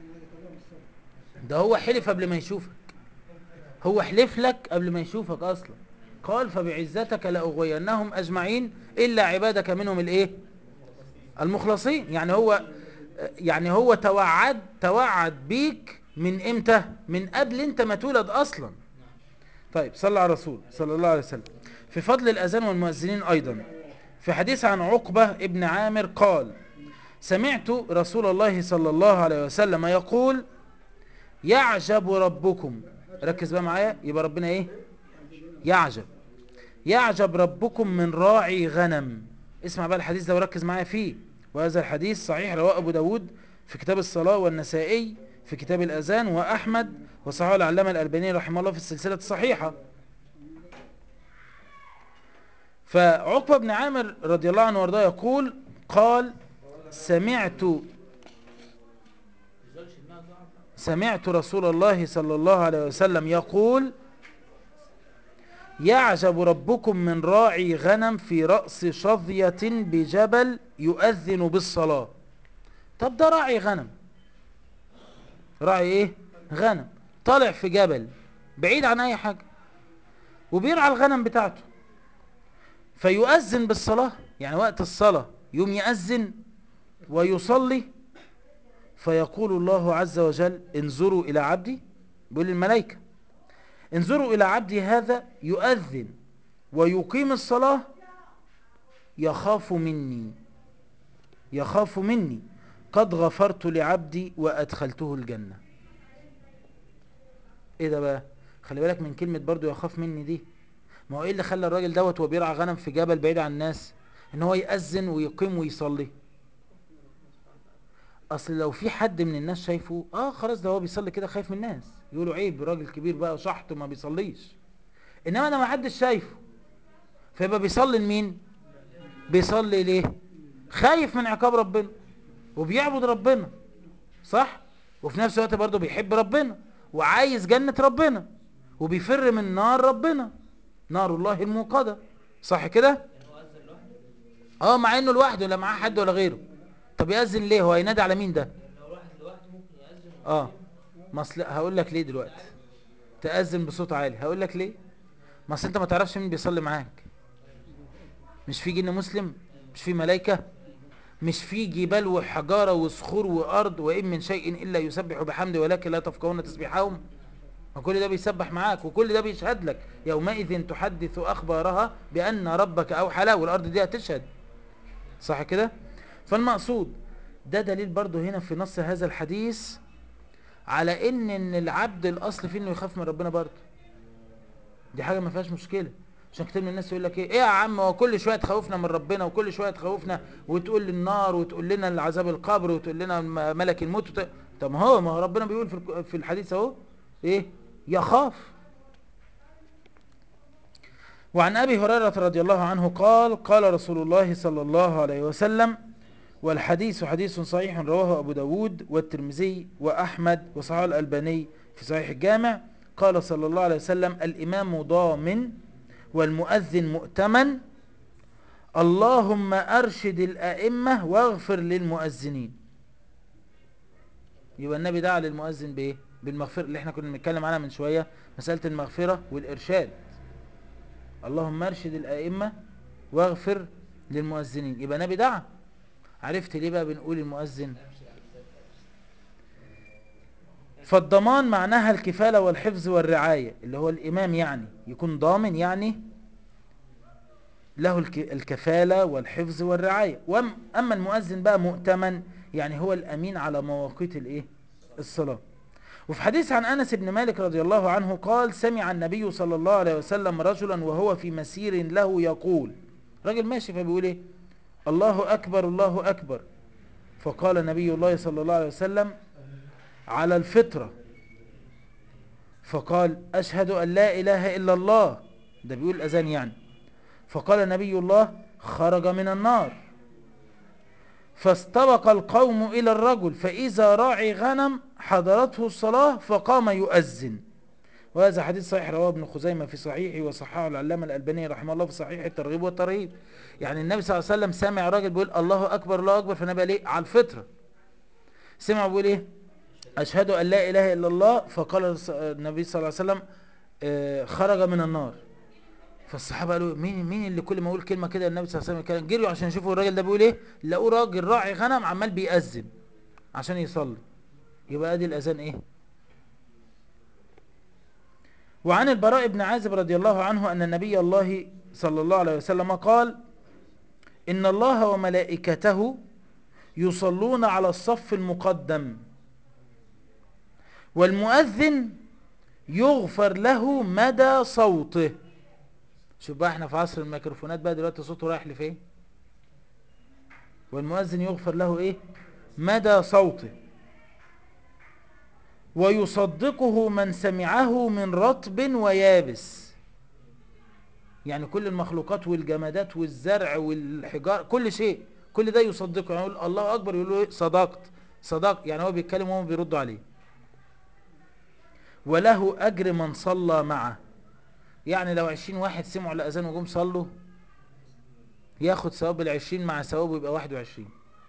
ده هو حلف قبل ما يشوفك هو حلف لك قبل ما يشوفك اصلا قال فبعزتك لاغوينهم اجمعين الا عبادك منهم الايه المخلصين يعني هو يعني هو توعد توعد بيك من امتى من قبل انت ما تولد اصلا طيب صلى على الرسول صلى الله عليه وسلم في فضل الاذان والمؤذنين ايضا في حديث عن عقبة ابن عامر قال سمعت رسول الله صلى الله عليه وسلم يقول يعجب ربكم ركز بقى معايا يبقى ربنا ايه يعجب يعجب ربكم من راعي غنم اسمع بقى الحديث ده وركز معايا فيه وهذا الحديث صحيح رواه ابو داود في كتاب الصلاة والنسائي في كتاب الأذان وأحمد وصححه العلامة الألباني رحمه الله في السلسلة الصحيحة فعقبة بن عامر رضي الله عنه وارضاه يقول قال سمعت سمعت رسول الله صلى الله عليه وسلم يقول يعجب ربكم من راعي غنم في رأس شظية بجبل يؤذن بالصلاة طب ده راعي غنم راعي ايه غنم طالع في جبل بعيد عن اي حاجة وبيرعى الغنم بتاعته فيؤذن بالصلاة يعني وقت الصلاة يوم يأذن ويصلي فيقول الله عز وجل انظروا إلى عبدي بيقول الملائكة انظروا إلى عبدي هذا يؤذن ويقيم الصلاة يخاف مني يخاف مني قد غفرت لعبدي وأدخلته الجنة ايه ده بقى خلي بالك من كلمة برضو يخاف مني دي ما هو ايه اللي خلى الراجل دوت وهو بيرعى غنم في جبل بعيد عن الناس ان هو يأذن ويقيم ويصلي اصل لو في حد من الناس شايفه اه خلاص ده هو بيصلي كده خايف من الناس يقولوا عيب راجل كبير بقى وشحط وما بيصليش انما ده ما حدش شايفه فيبقى بيصلي لمين بيصلي ليه خايف من عقاب ربنا وبيعبد ربنا صح وفي نفس الوقت برضه بيحب ربنا وعايز جنة ربنا وبيفر من نار ربنا نار الله الموقدة صح كده اه مع انه لوحده لا معاه حد ولا غيره طب يأذن ليه هو هينادي على مين ده لو واحد لوحده ممكن يأذن اه ما اصل هقول لك ليه دلوقتي تأذن بصوت عالي هقول لك ليه ما اصل انت ما تعرفش مين بيصلي معاك مش في جن مسلم مش في ملائكة مش في جبال وحجارة وصخور وأرض وإن من شيء إلا يسبح بحمده ولكن لا تفقهون تسبيحهم ما كل ده بيسبح معاك وكل ده بيشهد لك يومئذ تحدث أخبارها بأن ربك أوحى له والأرض دي هتشهد صح كده فالمقصود ده دليل برضو هنا في نص هذا الحديث على ان ان العبد الاصل فيه انه يخاف من ربنا برضو دي حاجه ما فيهاش مشكله عشان كتير من الناس يقول لك ايه ايه يا عم هو كل شويه تخوفنا من ربنا وكل شويه تخوفنا وتقول لي النار وتقول لنا العذاب القبر وتقول لنا م- ملك الموت وت... طب ما هو ما هو ربنا بيقول في الك- في الحديث اهو ايه يخاف وعن ابي هريره رضي الله عنه قال قال رسول الله صلى الله عليه وسلم والحديث حديث صحيح رواه أبو داود والترمذي وأحمد وصححه الألباني في صحيح الجامع قال صلى الله عليه وسلم الإمام ضامن والمؤذن مؤتمن اللهم أرشد الأئمة واغفر للمؤذنين يبقى النبي دعا للمؤذن بإيه؟ بالمغفرة اللي احنا كنا بنتكلم عنها من شوية مسألة المغفرة والإرشاد اللهم أرشد الأئمة واغفر للمؤذنين يبقى النبي دعا عرفت ليه بقى بنقول المؤذن فالضمان معناها الكفالة والحفظ والرعاية اللي هو الإمام يعني يكون ضامن يعني له الك- الكفالة والحفظ والرعاية وأم- أما المؤذن بقى مؤتمن يعني هو الأمين على مواقيت الإيه؟ الصلاة وفي حديث عن أنس بن مالك رضي الله عنه قال سمع النبي صلى الله عليه وسلم رجلا وهو في مسير له يقول راجل ماشي فبيقول إيه الله أكبر الله أكبر فقال نبي الله صلى الله عليه وسلم على الفطرة فقال أشهد أن لا إله إلا الله ده بيقول الأذان يعني فقال نبي الله خرج من النار فاستبق القوم إلى الرجل فإذا راعي غنم حضرته الصلاة فقام يؤذن وهذا حديث صحيح رواه ابن خزيمة في صحيحه وصححه العلامة الألباني رحمه الله في صحيح الترغيب والترهيب يعني النبي صلى الله عليه وسلم سامع راجل بيقول الله أكبر الله أكبر فالنبي قال ايه على الفطرة سمع بيقول ايه أشهد أن لا إله إلا الله فقال الص- النبي صلى الله عليه وسلم آه، خرج من النار فالصحابة قالوا مين مين اللي كل ما يقول كلمة كده النبي صلى الله عليه وسلم كان جريوا عشان يشوفوا الراجل ده بيقول ايه لقوا راجل راعي غنم عمال بيأذن عشان يصلي يبقى ادي الأذان ايه وعن البراء بن عازب رضي الله عنه أن النبي الله صلى الله عليه وسلم قال إن الله وملائكته يصلون على الصف المقدم والمؤذن يغفر له مدى صوته شوف بقى احنا في عصر الميكروفونات بقى دلوقتي صوته رايح لفين والمؤذن يغفر له ايه مدى صوته ويصدقه من سمعه من رطب ويابس يعني كل المخلوقات والجمادات والزرع والحجار كل شيء كل ده يصدقه يعني يقول الله اكبر يقول له ايه صدقت صدقت يعني هو بيتكلم وهم بيردوا عليه وله اجر من صلى معه يعني لو عشرين واحد سمعوا الاذان وجم صلوا ياخد ثواب العشرين مع ثوابه يبقى واحد وعشرين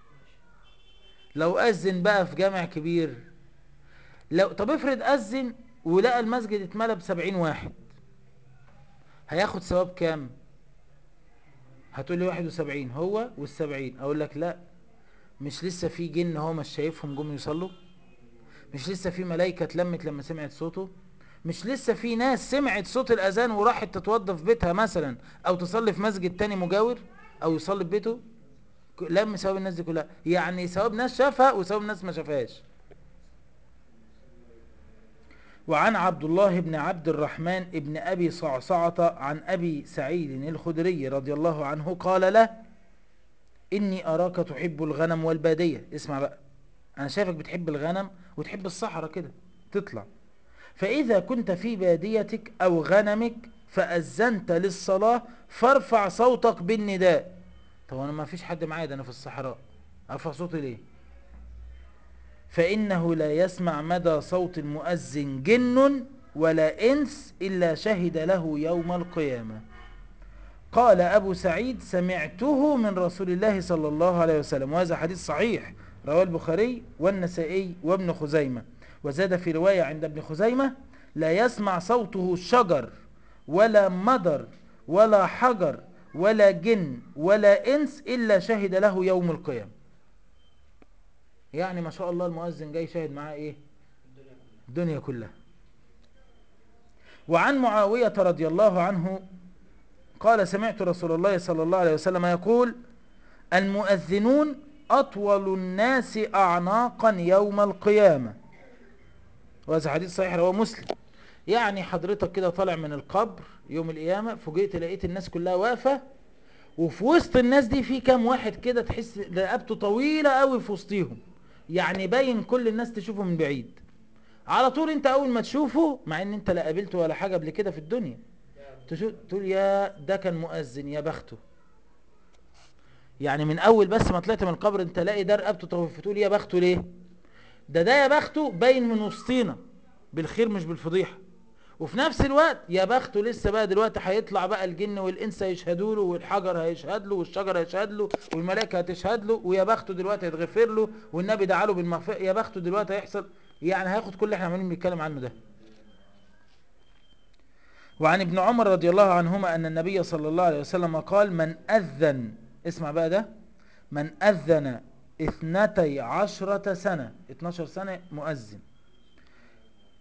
لو اذن بقى في جامع كبير لو طب افرض اذن ولقى المسجد اتملى بسبعين واحد هياخد ثواب كام هتقول لي واحد وسبعين هو والسبعين اقول لك لا مش لسه في جن هو مش شايفهم جم يصلوا مش لسه في ملايكة اتلمت لما سمعت صوته مش لسه في ناس سمعت صوت الأذان وراحت تتوضى في بيتها مثلا أو تصلي في مسجد تاني مجاور أو يصلي في بيته ك- لم ثواب الناس دي كلها يعني ثواب ناس شافها وثواب ناس ما شافهاش وعن عبد الله بن عبد الرحمن ابن أبي صعصعة عن أبي سعيد الخدري رضي الله عنه قال له إني أراك تحب الغنم والبادية اسمع بقى أنا شايفك بتحب الغنم وتحب الصحراء كده تطلع فإذا كنت في باديتك أو غنمك فأذنت للصلاة فارفع صوتك بالنداء طب أنا ما فيش حد معايا ده أنا في الصحراء أرفع صوتي ليه فإنه لا يسمع مدى صوت المؤذن جن ولا إنس إلا شهد له يوم القيامة قال أبو سعيد سمعته من رسول الله صلى الله عليه وسلم وهذا حديث صحيح رواه البخاري والنسائي وابن خزيمة وزاد في رواية عند ابن خزيمة لا يسمع صوته شجر ولا مدر ولا حجر ولا جن ولا إنس إلا شهد له يوم القيامة يعني ما شاء الله المؤذن جاي شاهد معاه إيه الدنيا كلها وعن معاوية رضي الله عنه قال سمعت رسول الله صلى الله عليه وسلم يقول المؤذنون أطول الناس أعناقا يوم القيامة وهذا حديث صحيح رواه مسلم يعني حضرتك كده طالع من القبر يوم القيامة فوجئت لقيت الناس كلها واقفة وفي وسط الناس دي في كام واحد كده تحس رقبته طويلة قوي في وسطيهم يعني باين كل الناس تشوفه من بعيد على طول انت اول ما تشوفه مع ان انت لا قابلته ولا حاجة قبل كده في الدنيا تشوف تقول يا ده كان مؤذن يا بخته يعني من اول بس ما طلعت من القبر انت لاقي ده رقبته طويل فتقول يا بخته ليه ده ده يا بخته باين من وسطينا بالخير مش بالفضيحه وفي نفس الوقت يا بخته لسه بقى دلوقتي هيطلع بقى الجن والانس هيشهدوا له والحجر هيشهد له والشجر هيشهد له والملائكه هتشهد له ويا بخته دلوقتي هيتغفر له والنبي دعا له بالمغفره يا بخته دلوقتي هيحصل يعني هياخد كل اللي احنا عمالين بنتكلم عنه ده وعن ابن عمر رضي الله عنهما أن النبي صلى الله عليه وسلم قال من أذن اسمع بقى ده من أذن اثنتي عشرة سنة 12 سنة مؤذن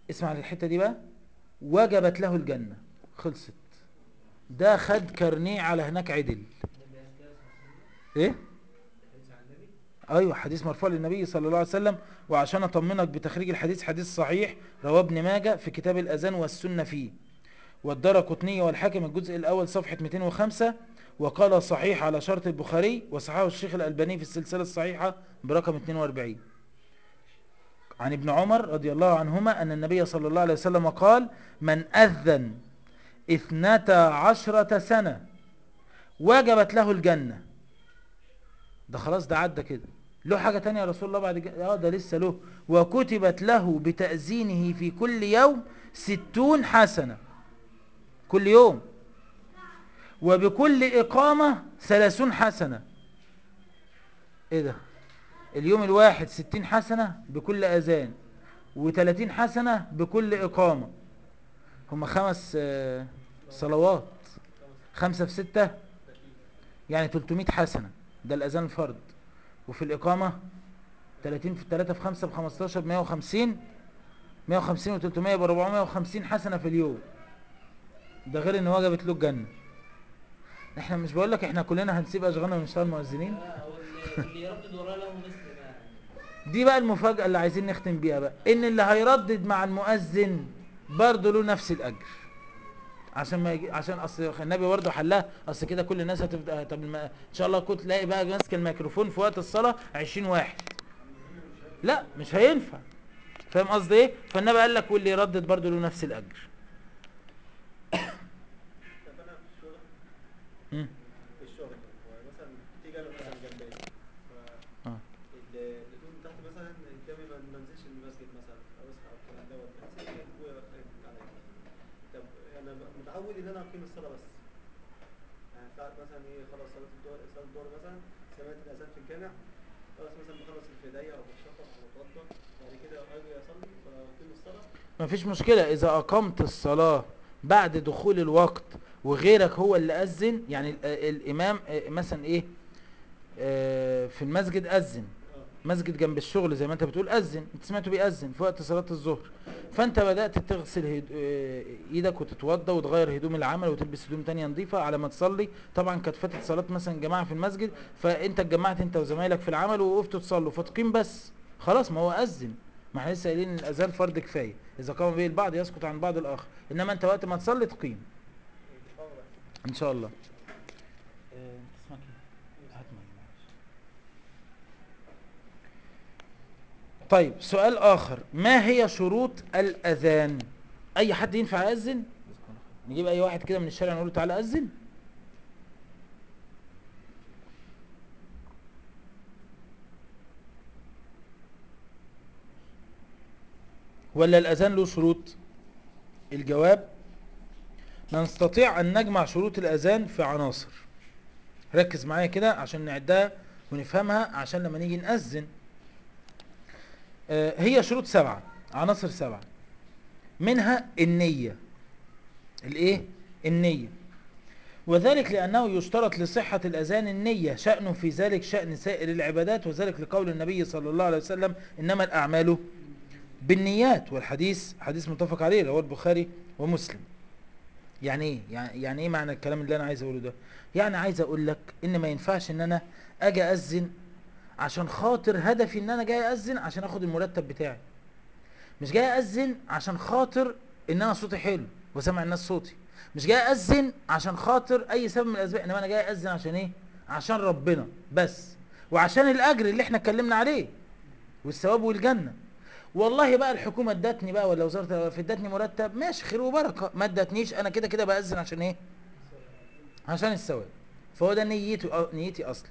اسمع الحتة دي بقى وجبت له الجنة خلصت ده خد كارنيه على هناك عدل ايه ايوه حديث مرفوع للنبي صلى الله عليه وسلم وعشان اطمنك بتخريج الحديث حديث صحيح رواه ابن ماجه في كتاب الاذان والسنه فيه والدار قطنية والحاكم الجزء الاول صفحه 205 وقال صحيح على شرط البخاري وصححه الشيخ الالباني في السلسله الصحيحه برقم 42 عن ابن عمر رضي الله عنهما ان النبي صلى الله عليه وسلم قال من اذن اثنتا عشرة سنة وجبت له الجنة ده خلاص ده عدى كده له حاجة تانية يا رسول الله بعد كده اه ده لسه له وكتبت له بتأذينه في كل يوم ستون حسنة كل يوم وبكل إقامة ثلاثون حسنة ايه ده اليوم الواحد ستين حسنة بكل أذان وتلاتين حسنة بكل إقامة هم خمس آه، صلوات خمسة في ستة يعني 300 حسنة ده الأذان الفرد وفي الإقامة 30 في 3 في 5 ب 15 ب 150 150 و 300 ب 450 حسنة في اليوم ده غير ان وجبت له الجنة احنا مش بقول لك احنا كلنا هنسيب اشغالنا ونشتغل مؤذنين آه، واللي اللي يردد وراه له مثل ما دي بقى المفاجأة اللي عايزين نختم بيها بقى ان اللي هيردد مع المؤذن برضه له نفس الاجر عشان ما يجي عشان اصل النبي برضه حلها اصل كده كل الناس هتبقى طب الم... ان شاء الله كنت تلاقي بقى ماسك الميكروفون في وقت الصلاه 20 واحد لا مش هينفع فاهم قصدي ايه فالنبي قال لك واللي يردد برضه له نفس الاجر طب انا في الشغل مم. في الشغل مثلا تيجي انا مثلا جنبي ف اه ال- البيتون تحت مثلا قدامي ما ما انزلش المسجد مثلا او اصحى او الكلام دوت بحس ان ابويا خايف عليا طب انا ب- متعود ان انا اقيم الصلاه بس يعني ساعات مثلا ايه خلاص صلاه الظهر صلاه الظهر مثلا سمعت الاذان في الجامع خلاص مثلا بخلص الفدايه او بتشطف او بتوضى بعد كده اجي اصلي فاقيم الصلاه مفيش مشكلة إذا أقمت الصلاة بعد دخول الوقت وغيرك هو اللي أذن يعني ال- الإمام آه، مثلا إيه آه، في المسجد أذن اه مسجد جنب الشغل زي ما انت بتقول أذن انت سمعته بيأذن في وقت صلاة الظهر فانت بدأت تغسل هد... آه، ايدك وتتوضى وتغير هدوم العمل وتلبس هدوم تانية نظيفة على ما تصلي طبعا كانت فاتت صلاة مثلا جماعة في المسجد فانت اتجمعت انت وزمايلك في العمل ووقفتوا تصلوا فتقيم بس خلاص ما هو أذن ما احنا لسه قايلين ان الاذان فرض كفايه اذا قام به البعض يسقط عن بعض الاخر انما انت وقت ما تصلي تقيم اه بس ان شاء الله آه، انت اسمك ايه هات مايك معلش. طيب سؤال اخر ما هي شروط الاذان اي حد ينفع ياذن نجيب اي واحد كده من الشارع نقول له تعالى اذن ولا الاذان له شروط الجواب نستطيع ان نجمع شروط الاذان في عناصر ركز معايا كده عشان نعدها ونفهمها عشان لما نيجي نأذن آه، هي شروط سبعة عناصر سبعة منها النية الايه النية وذلك لأنه يشترط لصحة الأذان النية شأنه في ذلك شأن سائر العبادات وذلك لقول النبي صلى الله عليه وسلم إنما الأعمال بالنيات والحديث حديث متفق عليه رواه البخاري ومسلم يعني ايه يعني, يعني ايه معنى الكلام اللي انا عايز اقوله ده يعني عايز اقول لك ان ما ينفعش ان انا اجي اذن عشان خاطر هدفي ان انا جاي اذن عشان اخد المرتب بتاعي مش جاي اذن عشان خاطر ان انا صوتي حلو وسامع الناس صوتي مش جاي اذن عشان خاطر اي سبب من الاسباب انما انا جاي اذن عشان ايه عشان ربنا بس وعشان الاجر اللي احنا اتكلمنا عليه والثواب والجنه والله بقى الحكومه ادتني بقى ولا وزاره الأوقاف ادتني مرتب ماشي خير وبركه ما ادتنيش انا كده كده باذن عشان ايه عشان الثواب فهو ده نيته نيتي اصلا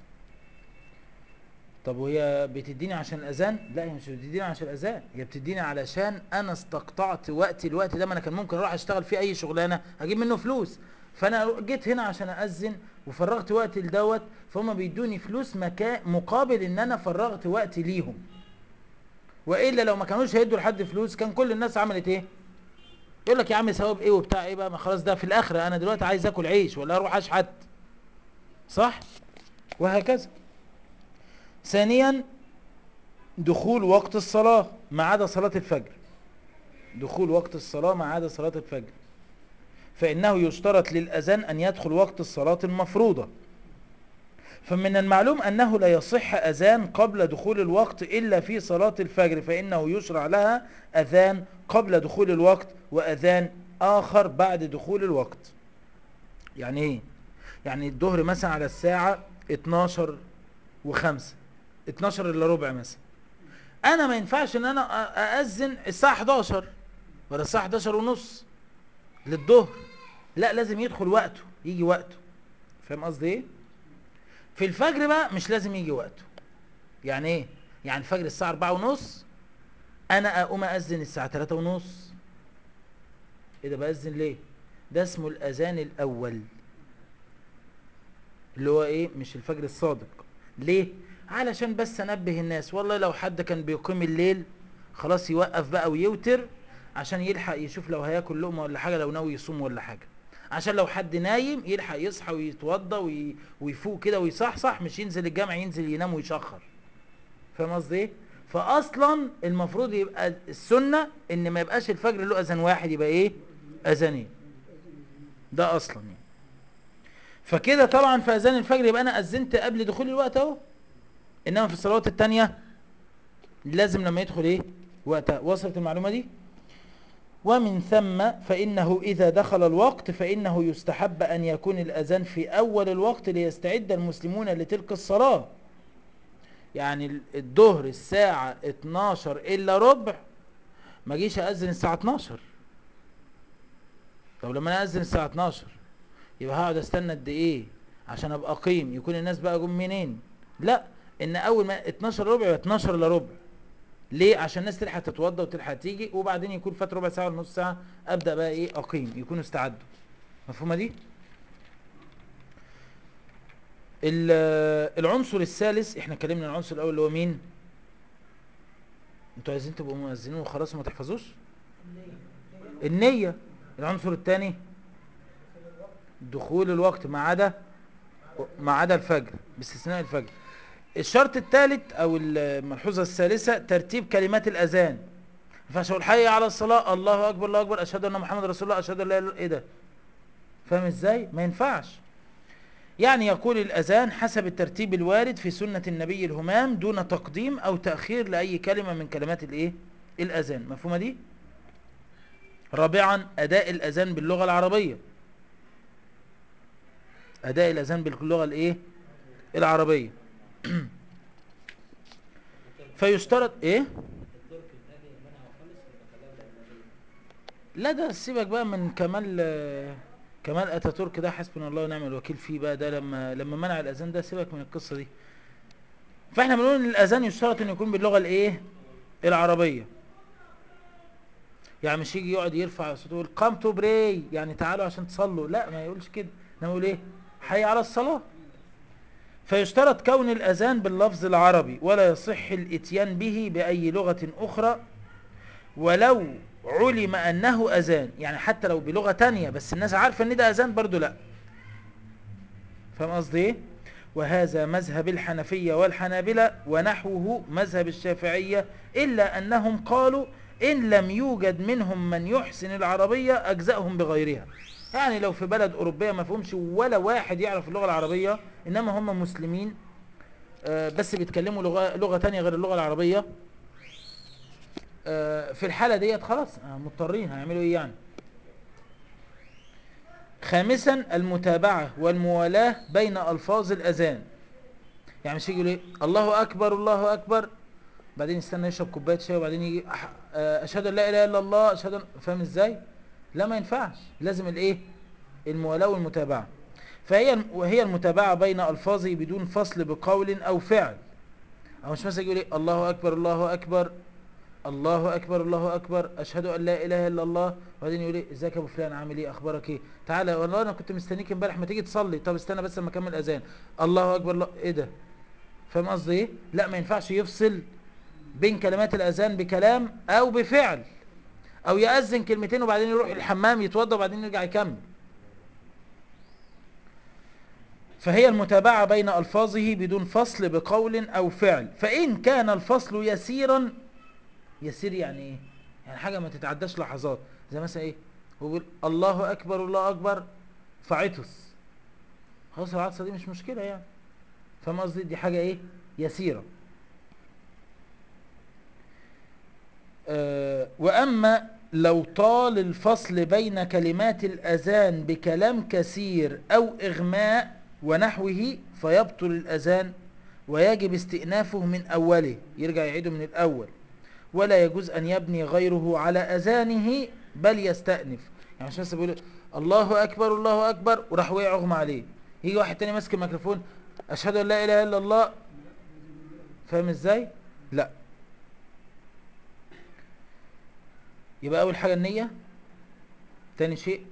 طب وهي بتديني عشان الاذان لا هي مش بتديني عشان الاذان هي بتديني علشان انا استقطعت وقتي الوقت ده ما انا كان ممكن اروح اشتغل فيه اي شغلانه اجيب منه فلوس فانا جيت هنا عشان اذن وفرغت وقتي لدوت فهم بيدوني فلوس مكا مقابل ان انا فرغت وقتي ليهم والا لو ما كانوش هيدوا لحد فلوس كان كل الناس عملت ايه يقول لك يا عم ثواب ايه وبتاع ايه بقى ما خلاص ده في الاخره انا دلوقتي عايز اكل عيش ولا اروح اشحت صح وهكذا ثانيا دخول وقت الصلاه ما عدا صلاه الفجر دخول وقت الصلاة ما عدا صلاة الفجر فإنه يشترط للأذان أن يدخل وقت الصلاة المفروضة فمن المعلوم أنه لا يصح أذان قبل دخول الوقت إلا في صلاة الفجر فإنه يشرع لها أذان قبل دخول الوقت وأذان آخر بعد دخول الوقت يعني إيه؟ يعني الظهر مثلا على الساعة 12 وخمسة 12 إلا ربع مثلا أنا ما ينفعش إن أنا أ- أأذن الساعة 11 ولا الساعة 11 ونص للظهر لا لازم يدخل وقته يجي وقته فاهم قصدي ايه في الفجر بقى مش لازم يجي وقته يعني ايه يعني الفجر الساعة أربعة ونص انا اقوم اذن الساعة تلاتة ونص ايه ده باذن ليه ده اسمه الاذان الاول اللي هو ايه مش الفجر الصادق ليه علشان بس انبه الناس والله لو حد كان بيقيم الليل خلاص يوقف بقى ويوتر عشان يلحق يشوف لو هياكل لقمه ولا حاجه لو ناوي يصوم ولا حاجه عشان لو حد نايم يلحق يصحى ويتوضى وي... ويفوق كده ويصحصح مش ينزل الجامع ينزل ينام ويشخر فاهم قصدي ايه فاصلا المفروض يبقى السنه ان ما يبقاش الفجر له اذان واحد يبقى ايه اذانين ده اصلا يعني فكده طبعا في اذان الفجر يبقى انا اذنت قبل دخول الوقت اهو انما في الصلوات التانية لازم لما يدخل ايه وقتها وصلت المعلومة دي ومن ثم فإنه إذا دخل الوقت فإنه يستحب أن يكون الأذان في أول الوقت ليستعد المسلمون لتلك الصلاة يعني الظهر الساعة 12 إلا ربع ما جيش أذن الساعة 12 طب لما أنا أذن الساعة 12 يبقى هقعد استنى قد ايه عشان ابقى اقيم يكون الناس بقى جم منين لا ان اول ما 12 ربع يبقى 12 الا ربع ليه عشان الناس تلحق تتوضى وتلحق تيجي وبعدين يكون فات ربع ساعه ولا نص ساعه ابدا بقى ايه اقيم يكونوا استعدوا مفهومه دي ال- العنصر الثالث احنا اتكلمنا عن العنصر الاول اللي هو مين انتوا عايزين تبقوا مؤذنين وخلاص وما تحفظوش النيه العنصر الثاني دخول الوقت ما عدا ما عدا الفجر باستثناء الفجر الشرط الثالث او الملحوظه الثالثه ترتيب كلمات الاذان ما ينفعش اقول حي على الصلاه الله اكبر الله اكبر اشهد ان محمد رسول الله اشهد ان لا اله الا ايه ده فاهم ازاي ما ينفعش يعني يقول الاذان حسب الترتيب الوارد في سنه النبي الهمام دون تقديم او تاخير لاي كلمه من كلمات الايه الاذان مفهومه دي رابعا اداء الاذان باللغه العربيه اداء الاذان باللغه الايه العربيه فيشترط ايه الترك الثاني منعه خالص ولا خلاه للنبي لا ده سيبك بقى من كمال آه، كمال اتاتورك ده حسبنا الله ونعم الوكيل فيه بقى ده لما لما منع الاذان ده سيبك من القصه دي فاحنا بنقول ان الاذان يشترط انه يكون باللغه الايه العربيه يعني مش يجي يقعد يرفع صوته يقول قام تو براي يعني تعالوا عشان تصلوا لا ما يقولش كده انما يقول ايه حي على الصلاه فيشترط كون الاذان باللفظ العربي ولا يصح الاتيان به باي لغه اخرى ولو علم انه اذان يعني حتى لو بلغه تانية بس الناس عارفه ان ده اذان برضو لا فاهم قصدي ايه وهذا مذهب الحنفيه والحنابلة ونحوه مذهب الشافعيه الا انهم قالوا ان لم يوجد منهم من يحسن العربيه اجزاهم بغيرها يعني لو في بلد اوروبيه ما فيهمش ولا واحد يعرف اللغه العربيه انما هم مسلمين آه، بس بيتكلموا لغه لغه تانية غير اللغه العربيه آه، في الحالة ديت خلاص آه، مضطرين هيعملوا ايه يعني خامسا المتابعة والموالاة بين ألفاظ الأذان يعني مش يجي يقول ايه الله أكبر الله أكبر بعدين يستنى يشرب كوباية شاي وبعدين يجي أح- آه، أشهد أن لا إله إلا الله أشهد أن فاهم إزاي؟ لا ما ينفعش لازم الإيه؟ الموالاة والمتابعة فهي وهي المتابعة بين ألفاظه بدون فصل بقول أو فعل أو مش مثلا يقول ايه الله أكبر الله أكبر الله اكبر الله اكبر اشهد ان لا اله الا الله وبعدين يقول ايه ازيك يا ابو فلان عامل ايه اخبارك ايه تعالى والله انا كنت مستنيك امبارح ما تيجي تصلي طب استنى بس لما اكمل اذان الله اكبر الله ايه ده فاهم قصدي ايه لا ما ينفعش يفصل بين كلمات الاذان بكلام او بفعل او ياذن كلمتين وبعدين يروح الحمام يتوضى وبعدين يرجع يكمل فهي المتابعة بين ألفاظه بدون فصل بقول أو فعل فإن كان الفصل يسيرا يسير يعني ايه يعني حاجة ما تتعداش لحظات زي مثلا ايه هو بيقول الله اكبر الله اكبر فعطس خلاص العطسة دي مش مشكلة يعني فاهم قصدي دي حاجة ايه يسيرة آه واما لو طال الفصل بين كلمات الاذان بكلام كثير او اغماء ونحوه فيبطل الاذان ويجب استئنافه من اوله يرجع يعيده من الاول ولا يجوز ان يبني غيره على اذانه بل يستأنف يعني مش بس بيقول الله اكبر الله اكبر وراح وقع اغمى عليه يجي واحد تاني ماسك الميكروفون اشهد ان لا اله الا الله فاهم ازاي لا يبقى اول حاجه النيه تاني شيء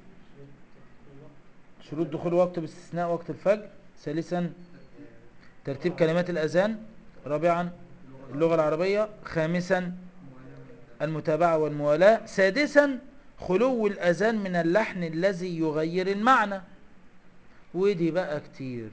شروط دخول وقت باستثناء وقت الفجر ثالثا ترتيب كلمات الاذان رابعا اللغه العربيه خامسا المتابعه والموالاه سادسا خلو الاذان من اللحن الذي يغير المعنى ودي بقى كتير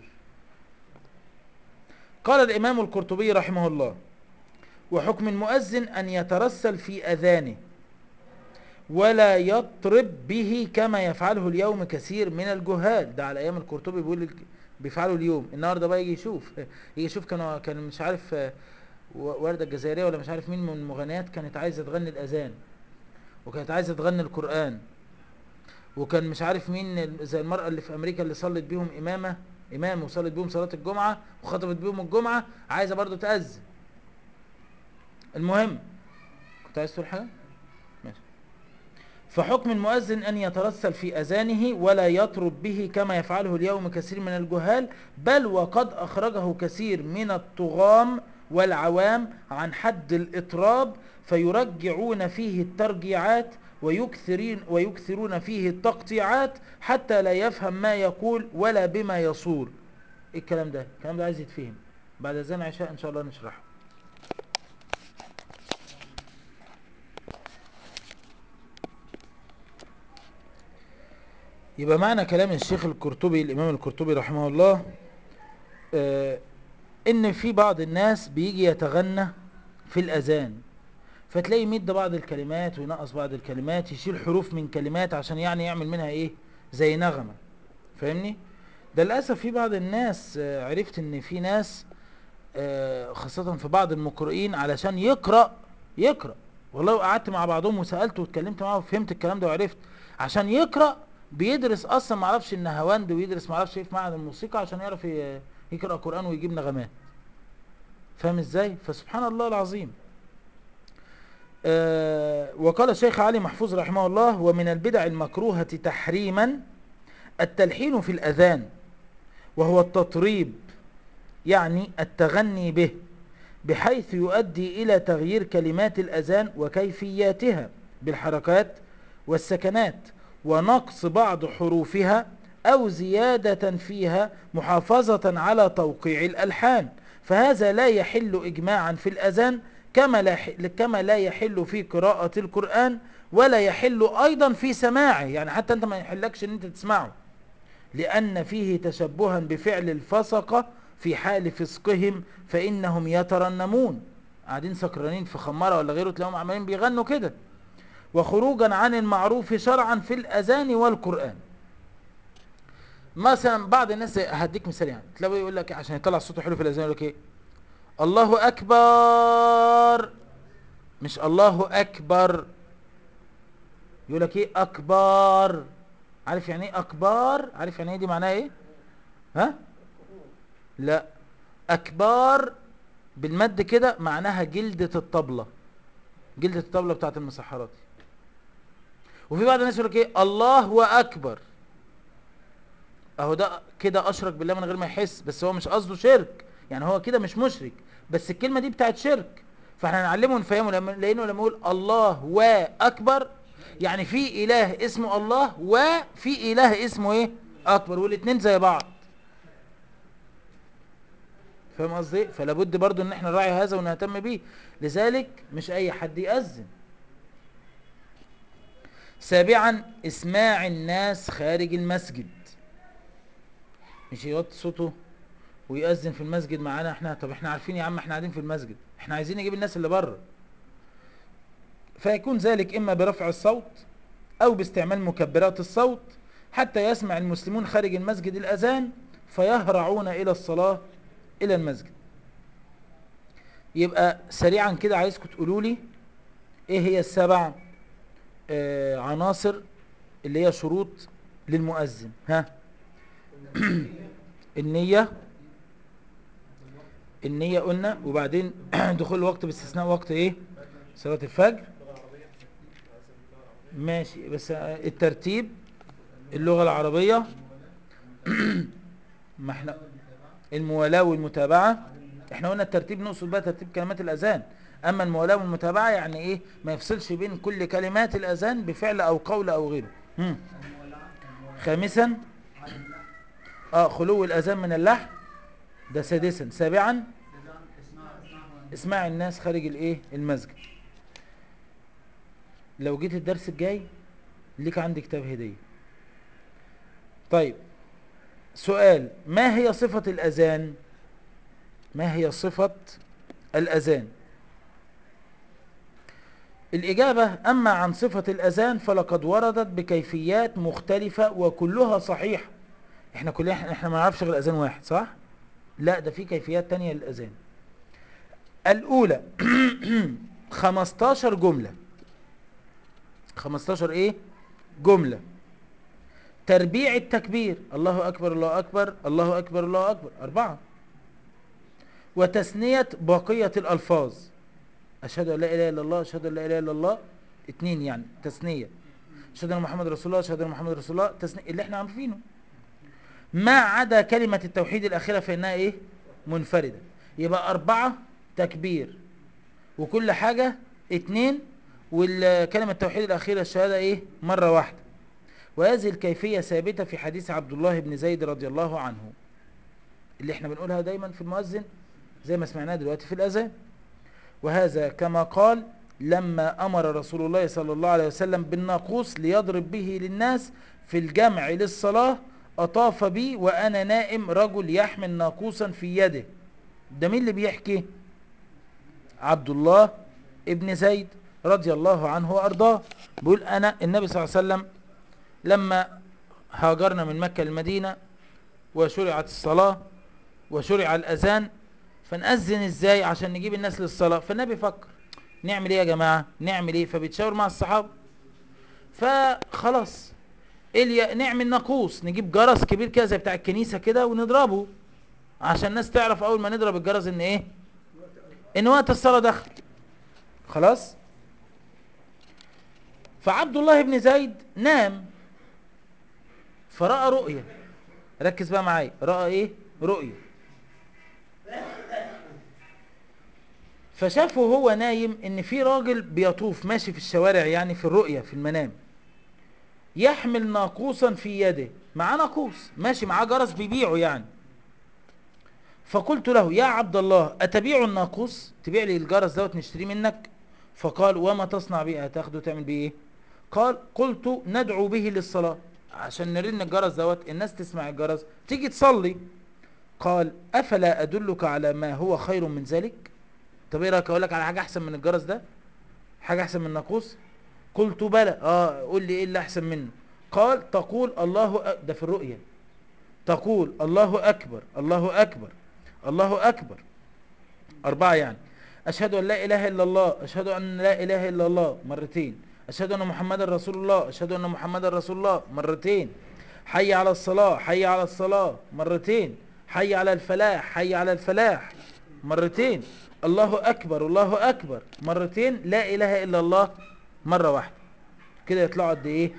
قال الامام القرطبي رحمه الله وحكم المؤذن ان يترسل في اذانه ولا يطرب به كما يفعله اليوم كثير من الجهال ده على ايام القرطبي بيقول الك- بيفعلوا اليوم النهارده بقى يجي يشوف يجي يشوف كانوا كان مش عارف آه، و- وردة الجزائرية ولا مش عارف مين من المغنيات كانت عايزة تغني الأذان وكانت عايزة تغني القرآن وكان مش عارف مين ال- زي المرأة اللي في أمريكا اللي صلت بيهم إمامة إمام وصلت بيهم صلاة الجمعة وخطبت بيهم الجمعة عايزة برضو تأذن المهم كنت عايز تقول حاجة؟ ماشي فحكم المؤذن أن يترسل في أذانه ولا يطرب به كما يفعله اليوم كثير من الجهال بل وقد أخرجه كثير من الطغام والعوام عن حد الإطراب فيرجعون فيه الترجيعات ويكثرين ويكثرون فيه التقطيعات حتى لا يفهم ما يقول ولا بما يصور إيه الكلام ده الكلام ده عايز يتفهم بعد أذان عشاء إن شاء الله نشرحه يبقى معنى كلام الشيخ القرطبي الإمام القرطبي رحمه الله آه، إن في بعض الناس بيجي يتغنى في الأذان فتلاقي يمد بعض الكلمات وينقص بعض الكلمات يشيل حروف من كلمات عشان يعني يعمل منها إيه زي نغمة فاهمني ده للأسف في بعض الناس آه، عرفت إن في ناس آه، خاصة في بعض المقرئين علشان يقرأ يقرأ والله قعدت مع بعضهم وسألته واتكلمت معاه وفهمت الكلام ده وعرفت عشان يقرأ بيدرس اصلا ما يعرفش النهاوند ويدرس ما يعرفش ايه في معهد الموسيقى عشان يعرف ي- يقرأ قرآن ويجيب نغمات فاهم ازاي فسبحان الله العظيم آه وقال الشيخ علي محفوظ رحمه الله ومن البدع المكروهة تحريما التلحين في الأذان وهو التطريب يعني التغني به بحيث يؤدي إلى تغيير كلمات الأذان وكيفياتها بالحركات والسكنات ونقص بعض حروفها أو زيادة فيها محافظة على توقيع الألحان فهذا لا يحل إجماعا في الأذان كما لا, ح- كما لا يحل في قراءة القرآن ولا يحل أيضا في سماعه يعني حتى أنت ما يحلكش أن أنت تسمعه لأن فيه تشبها بفعل الفسقة في حال فسقهم فإنهم يترنمون قاعدين سكرانين في خمارة ولا غيره تلاقيهم عمالين بيغنوا كده وخروجا عن المعروف شرعا في الأذان والقرآن مثلا بعض الناس هديك مثال يعني تلاقيه يقول لك عشان يطلع صوته حلو في الأذان يقول لك ايه الله أكبر مش الله أكبر يقول لك ايه أكبر عارف يعني ايه أكبر عارف يعني ايه دي معناها ايه ها لا أكبار بالمد كده معناها جلدة الطبلة جلدة الطبلة بتاعت المسحرات وفي بعض الناس يقول لك ايه الله اكبر اهو ده كده اشرك بالله من غير ما يحس بس هو مش قصده شرك يعني هو كده مش مشرك بس الكلمه دي بتاعت شرك فاحنا نعلمه ونفهمه لما لانه لما يقول الله واكبر يعني في اله اسمه الله وفي اله اسمه ايه اكبر والاثنين زي بعض فاهم قصدي إيه؟ فلا بد برضو ان احنا نراعي هذا ونهتم بيه لذلك مش اي حد يأذن سابعا اسماع الناس خارج المسجد مش يوطي صوته ويأذن في المسجد معانا احنا طب احنا عارفين يا عم احنا قاعدين في المسجد احنا عايزين نجيب الناس اللي بره فيكون ذلك إما برفع الصوت أو باستعمال مكبرات الصوت حتى يسمع المسلمون خارج المسجد الأذان فيهرعون إلى الصلاة إلى المسجد يبقى سريعا كده عايزكم تقولوا لي إيه هي السبع آه عناصر اللي هي شروط للمؤذن ها النية النية قلنا وبعدين دخول الوقت باستثناء وقت ايه صلاة الفجر ماشي بس الترتيب اللغة العربية ما احنا الموالاة والمتابعة احنا قلنا الترتيب نقصد بقى ترتيب كلمات الأذان أما الموالاة والمتابعة يعني ايه ما يفصلش بين كل كلمات الأذان بفعل أو قول أو غيره هم. خامسا اه خلو الأذان من اللحن ده سادسا سابعا اسماع الناس خارج الايه المسجد لو جيت الدرس الجاي ليك عندي كتاب هدية طيب سؤال ما هي صفة الأذان ما هي صفة الأذان الإجابة أما عن صفة الأذان فلقد وردت بكيفيات مختلفة وكلها صحيحة احنا كلنا احنا ما نعرفش غير الأذان واحد صح لا ده في كيفيات تانية للأذان الأولى 15 جملة 15 ايه جملة تربيع التكبير الله أكبر الله أكبر الله أكبر الله أكبر أربعة وتثنية بقية الألفاظ أشهد أن لا إله إلا الله أشهد أن لا إله إلا الله اتنين يعني تثنية أشهد أن محمد رسول الله أشهد أن محمد رسول الله تثنية اللي احنا عارفينه ما عدا كلمة التوحيد الأخيرة فإنها إيه منفردة يبقى أربعة تكبير وكل حاجة اتنين والكلمة التوحيد الأخيرة الشهادة إيه مرة واحدة وهذه الكيفية ثابتة في حديث عبد الله بن زيد رضي الله عنه اللي احنا بنقولها دايما في المؤذن زي ما سمعناه دلوقتي في الأذان وهذا كما قال لما أمر رسول الله صلى الله عليه وسلم بالناقوس ليضرب به للناس في الجمع للصلاة أطاف بي وأنا نائم رجل يحمل ناقوسا في يده ده مين اللي بيحكي عبد الله ابن زيد رضي الله عنه وأرضاه بيقول أنا النبي صلى الله عليه وسلم لما هاجرنا من مكة للمدينة وشرعت الصلاة وشرع الأذان فنأذن ازاي عشان نجيب الناس للصلاة فالنبي فكر نعمل ايه يا جماعة نعمل ايه فبيتشاور مع الصحابة فخلاص إليا نعمل ناقوس نجيب جرس كبير كده زي بتاع الكنيسة كده ونضربه عشان الناس تعرف اول ما نضرب الجرس ان ايه ان وقت الصلاة دخل خلاص فعبد الله بن زيد نام فرأى رؤية ركز بقى معايا رأى ايه رؤية فشافه هو نايم ان في راجل بيطوف ماشي في الشوارع يعني في الرؤية في المنام يحمل ناقوسا في يده معاه ناقوس ماشي معاه جرس بيبيعه يعني فقلت له يا عبد الله أتبيع الناقوس تبيع لي الجرس دوت نشتريه منك فقال وما تصنع بيه هتاخده تعمل بيه ايه قال قلت ندعو به للصلاة عشان نرن الجرس دوت الناس تسمع الجرس تيجي تصلي قال أفلا أدلك على ما هو خير من ذلك طب ايه رايك اقول لك على حاجة احسن من الجرس ده حاجة احسن من الناقوس قلت بلى اه قول لي ايه اللي احسن منه قال تقول الله أ... ده في الرؤية تقول الله أكبر الله أكبر الله أكبر أربعة يعني أشهد أن لا إله إلا الله أشهد أن لا إله إلا الله مرتين أشهد أن محمد رسول الله أشهد أن محمد رسول الله مرتين حي على الصلاة حي على الصلاة مرتين حي على الفلاح حي على الفلاح مرتين الله أكبر الله أكبر مرتين لا إله إلا الله مرة واحدة كده يطلعوا قد إيه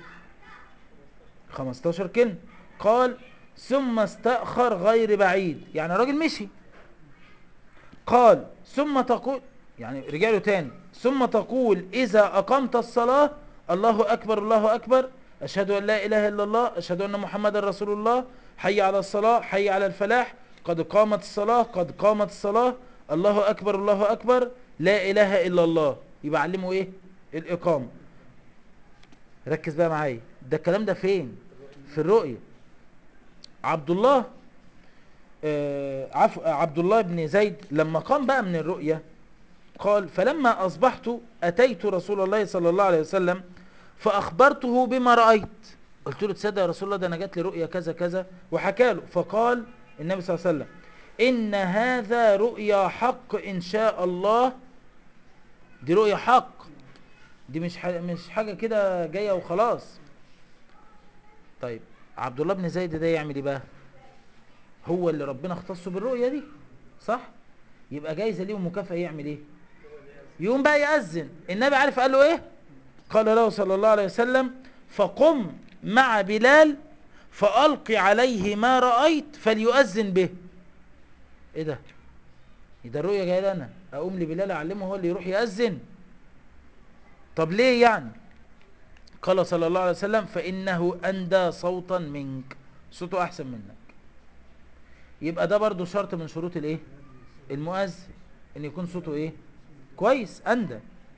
15 كلمة قال ثم استأخر غير بعيد يعني الراجل مشي قال ثم تقول يعني رجع له تاني ثم تقول إذا أقمت الصلاة الله أكبر الله أكبر أشهد أن لا إله إلا الله أشهد أن محمد رسول الله حي على الصلاة حي على الفلاح قد قامت الصلاة قد قامت الصلاة الله أكبر الله أكبر لا إله إلا الله يبقى علمه إيه الإقامة ركز بقى معايا ده الكلام ده فين في الرؤية عبد الله آه عف... عبد الله بن زيد لما قام بقى من الرؤية قال فلما أصبحت أتيت رسول الله صلى الله عليه وسلم فأخبرته بما رأيت قلت له تصدق يا رسول الله ده أنا جات لي رؤيا كذا كذا وحكى له فقال النبي صلى الله عليه وسلم إن هذا رؤيا حق إن شاء الله دي رؤيا حق دي مش ح- مش حاجة كده جاية وخلاص طيب عبد الله بن زيد ده يعمل ايه بقى هو اللي ربنا اختصه بالرؤية دي صح يبقى جايزة ليه ومكافأة يعمل ايه يقوم بقى يأذن النبي عارف قال له ايه قال له صلى الله عليه وسلم فقم مع بلال فألقي عليه ما رأيت فليؤذن به ايه ده ده الرؤية جايه لي انا اقوم لبلال اعلمه هو اللي يروح يأذن طب ليه يعني قال صلى الله عليه وسلم فإنه أندى صوتا منك صوته أحسن منك يبقى ده برضو شرط من شروط الايه المؤذن ان يكون صوته ايه كويس أندى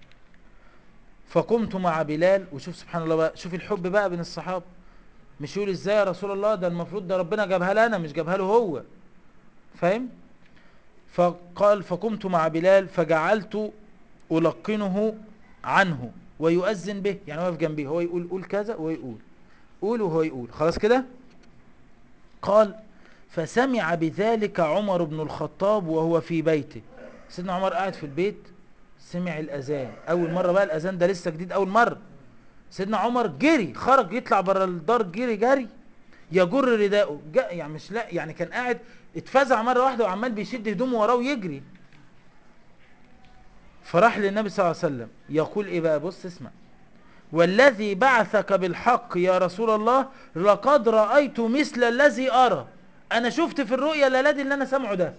فقمت مع بلال وشوف سبحان الله بقى شوف الحب بقى بين الصحابة مش يقول ازاي يا رسول الله ده المفروض ده ربنا جابها لي انا مش جابها له هو فاهم فقال فقمت مع بلال فجعلت ألقنه عنه ويؤذن به يعني واقف جنبيه هو يقول قول كذا وهو يقول قول وهو يقول خلاص كده قال فسمع بذلك عمر بن الخطاب وهو في بيته سيدنا عمر قاعد في البيت سمع الأذان أول مرة بقى الأذان ده لسه جديد أول مرة سيدنا عمر جري خرج يطلع بره الدار جري جري يجر رداءه جا يعني مش لا يعني كان قاعد اتفزع مرة واحدة وعمال بيشد هدومه وراه ويجري فراح للنبي صلى الله عليه وسلم يقول ايه بقى بص اسمع والذي بعثك بالحق يا رسول الله لقد رأيت مثل الذي أرى أنا شفت في الرؤيا الذي اللي أنا سامعه ده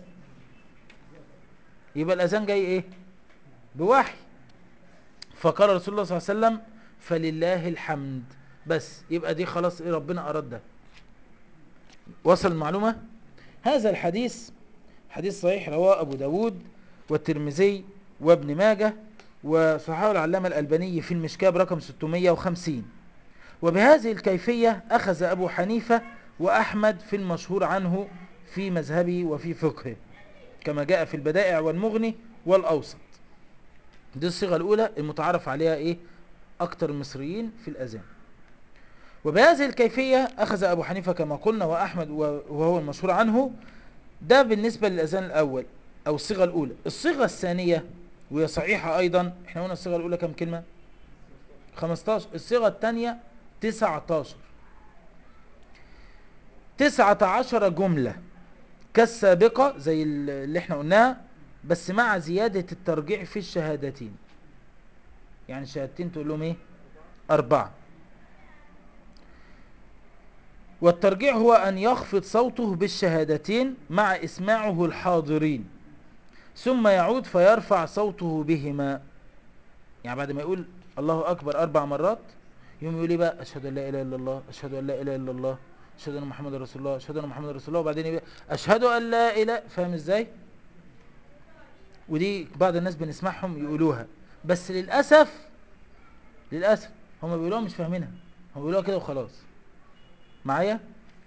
يبقى الأذان جاي إيه بوحي فقال رسول الله صلى الله عليه وسلم فلله الحمد بس يبقى دي خلاص إيه ربنا أراد ده وصل المعلومة هذا الحديث حديث صحيح رواه أبو داود والترمذي وابن ماجه وصححه العلامة الألباني في المشكاة برقم 650 وبهذه الكيفية أخذ أبو حنيفة وأحمد في المشهور عنه في مذهبه وفي فقهه كما جاء في البدائع والمغني والأوسط دي الصيغة الأولى المتعارف عليها إيه أكتر المصريين في الأذان وبهذه الكيفية أخذ أبو حنيفة كما قلنا وأحمد وهو المشهور عنه ده بالنسبة للأذان الأول أو الصيغة الأولى الصيغة الثانية وهي صحيحة أيضا احنا قلنا الصيغة الأولى كم كلمة 15 الصيغة الثانية 19 19 جملة كالسابقة زي اللي احنا قلناها بس مع زيادة الترجيع في الشهادتين يعني الشهادتين تقول لهم ايه أربعة والترجيع هو أن يخفض صوته بالشهادتين مع إسماعه الحاضرين ثم يعود فيرفع صوته بهما يعني بعد ما يقول الله أكبر أربع مرات يوم يقول ايه بقى أشهد أن لا إله إلا الله أشهد أن لا إله إلا الله أشهد أن محمد رسول الله أشهد أن محمد رسول الله وبعدين يبقى أشهد أن لا إله فاهم إزاي ودي بعض الناس بنسمعهم يقولوها بس للأسف للأسف هم بيقولوها مش فاهمينها هم بيقولوها كده وخلاص معايا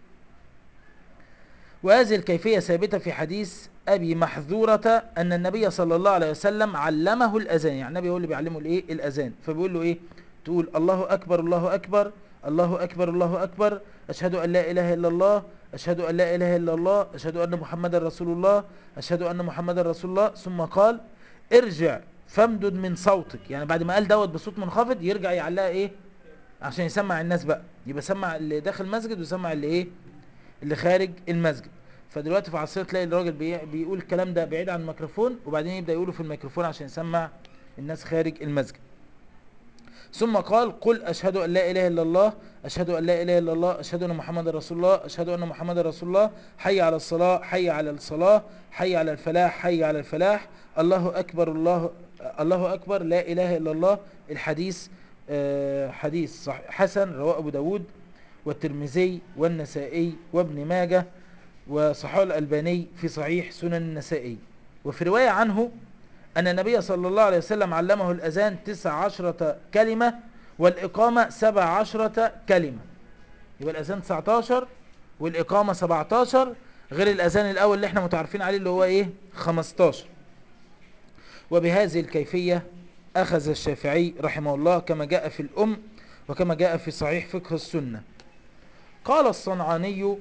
وهذه الكيفية ثابتة في حديث أبي محذورة أن النبي صلى الله عليه وسلم علمه الأذان يعني النبي هو اللي بيعلمه الإيه الأذان فبيقول له إيه تقول الله أكبر الله أكبر الله أكبر الله أكبر أشهد أن لا إله إلا الله أشهد أن لا إله إلا الله أشهد أن محمد رسول الله أشهد أن محمد رسول الله ثم قال ارجع فامدد من صوتك يعني بعد ما قال دوت بصوت منخفض يرجع يعلقها إيه عشان يسمع الناس بقى يبقى سمع اللي داخل المسجد وسمع اللي إيه اللي خارج المسجد فدلوقتي في عصير تلاقي الراجل بي... بيقول الكلام ده بعيد عن الميكروفون وبعدين يبدأ يقوله في الميكروفون عشان يسمع الناس خارج المسجد ثم قال قل أشهد أن لا إله إلا الله أشهد أن لا إله إلا الله أشهد أن محمد رسول الله أشهد أن محمد رسول الله حي على الصلاة حي على الصلاة حي على الفلاح حي على الفلاح الله أكبر الله الله أكبر لا إله إلا الله الحديث آه حديث صح حسن رواه أبو داود والترمذي والنسائي وابن ماجه وصححه الألباني في صحيح سنن النسائي وفي رواية عنه أن النبي صلى الله عليه وسلم علمه الأذان تسع عشرة كلمة والإقامة سبع عشرة كلمة يبقى الأذان 19 والإقامة 17 غير الأذان الأول اللي احنا متعرفين عليه اللي هو إيه 15 وبهذه الكيفية أخذ الشافعي رحمه الله كما جاء في الأم وكما جاء في صحيح فقه السنة قال الصنعاني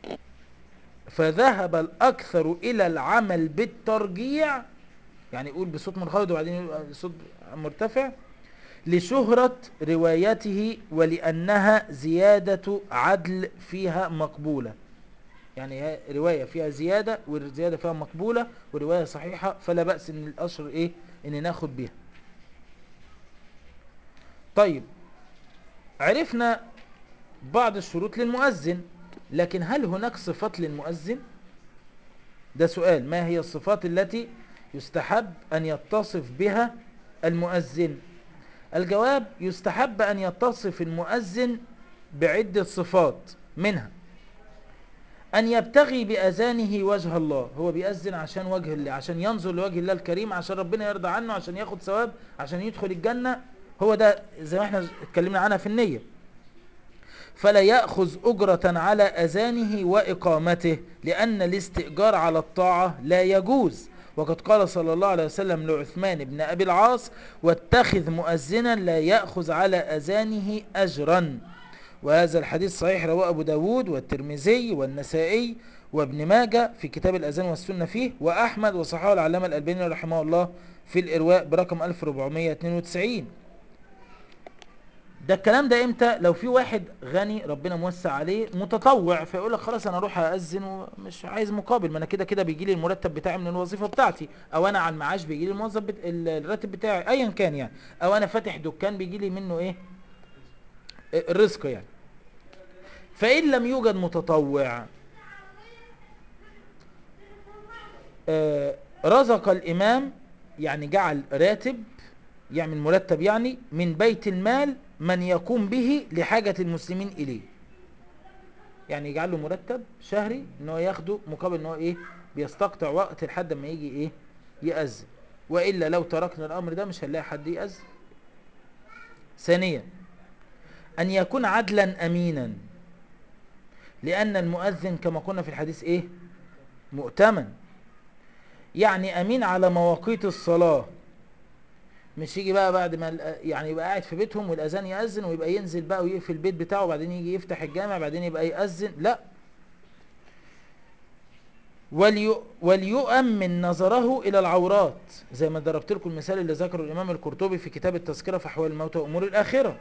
فذهب الأكثر إلى العمل بالترجيع يعني يقول بصوت منخفض وبعدين يقول بصوت مرتفع لشهرة روايته ولأنها زيادة عدل فيها مقبولة يعني هي رواية فيها زيادة والزيادة فيها مقبولة ورواية صحيحة فلا بأس ان الأشهر ايه ان ناخد بيها طيب عرفنا بعض الشروط للمؤذن لكن هل هناك صفات للمؤذن ده سؤال ما هي الصفات التي يستحب أن يتصف بها المؤذن الجواب يستحب أن يتصف المؤذن بعدة صفات منها أن يبتغي بأذانه وجه الله هو بيأذن عشان وجه الله عشان ينظر لوجه الله الكريم عشان ربنا يرضى عنه عشان ياخد ثواب عشان يدخل الجنة هو ده زي ما احنا اتكلمنا عنها في النية فلا يأخذ أجرة على أذانه وإقامته لأن الاستئجار على الطاعة لا يجوز وقد قال صلى الله عليه وسلم لعثمان بن أبي العاص واتخذ مؤذنا لا يأخذ على أذانه أجرا وهذا الحديث صحيح رواه أبو داود والترمذي والنسائي وابن ماجة في كتاب الأذان والسنة فيه وأحمد وصححه العلامة الألباني رحمه الله في الإرواء برقم 1492 ده الكلام ده امتى لو في واحد غني ربنا موسع عليه متطوع فيقول لك خلاص انا اروح اذن ومش عايز مقابل ما انا كده كده بيجي لي المرتب بتاعي من الوظيفه بتاعتي او انا على المعاش بيجي لي الموظف بت... الراتب بتاعي ايا كان يعني او انا فاتح دكان بيجي لي منه ايه الرزق يعني فان لم يوجد متطوع آه رزق الامام يعني جعل راتب يعمل مرتب يعني من بيت المال من يقوم به لحاجة المسلمين إليه يعني يجعل له مرتب شهري ان هو ياخده مقابل ان هو ايه بيستقطع وقت لحد ما يجي ايه يأذن وإلا لو تركنا الأمر ده مش هنلاقي حد يأذن ثانيا أن يكون عدلا أمينا لأن المؤذن كما قلنا في الحديث ايه مؤتمن يعني أمين على مواقيت الصلاة مش يجي بقى بعد ما يعني يبقى قاعد في بيتهم والاذان ياذن ويبقى ينزل بقى ويقفل البيت بتاعه وبعدين يجي يفتح الجامع بعدين يبقى ياذن لا وليو وليؤمن نظره الى العورات زي ما ضربت لكم المثال اللي ذكره الامام القرطبي في كتاب التذكره في احوال الموتى وامور الاخره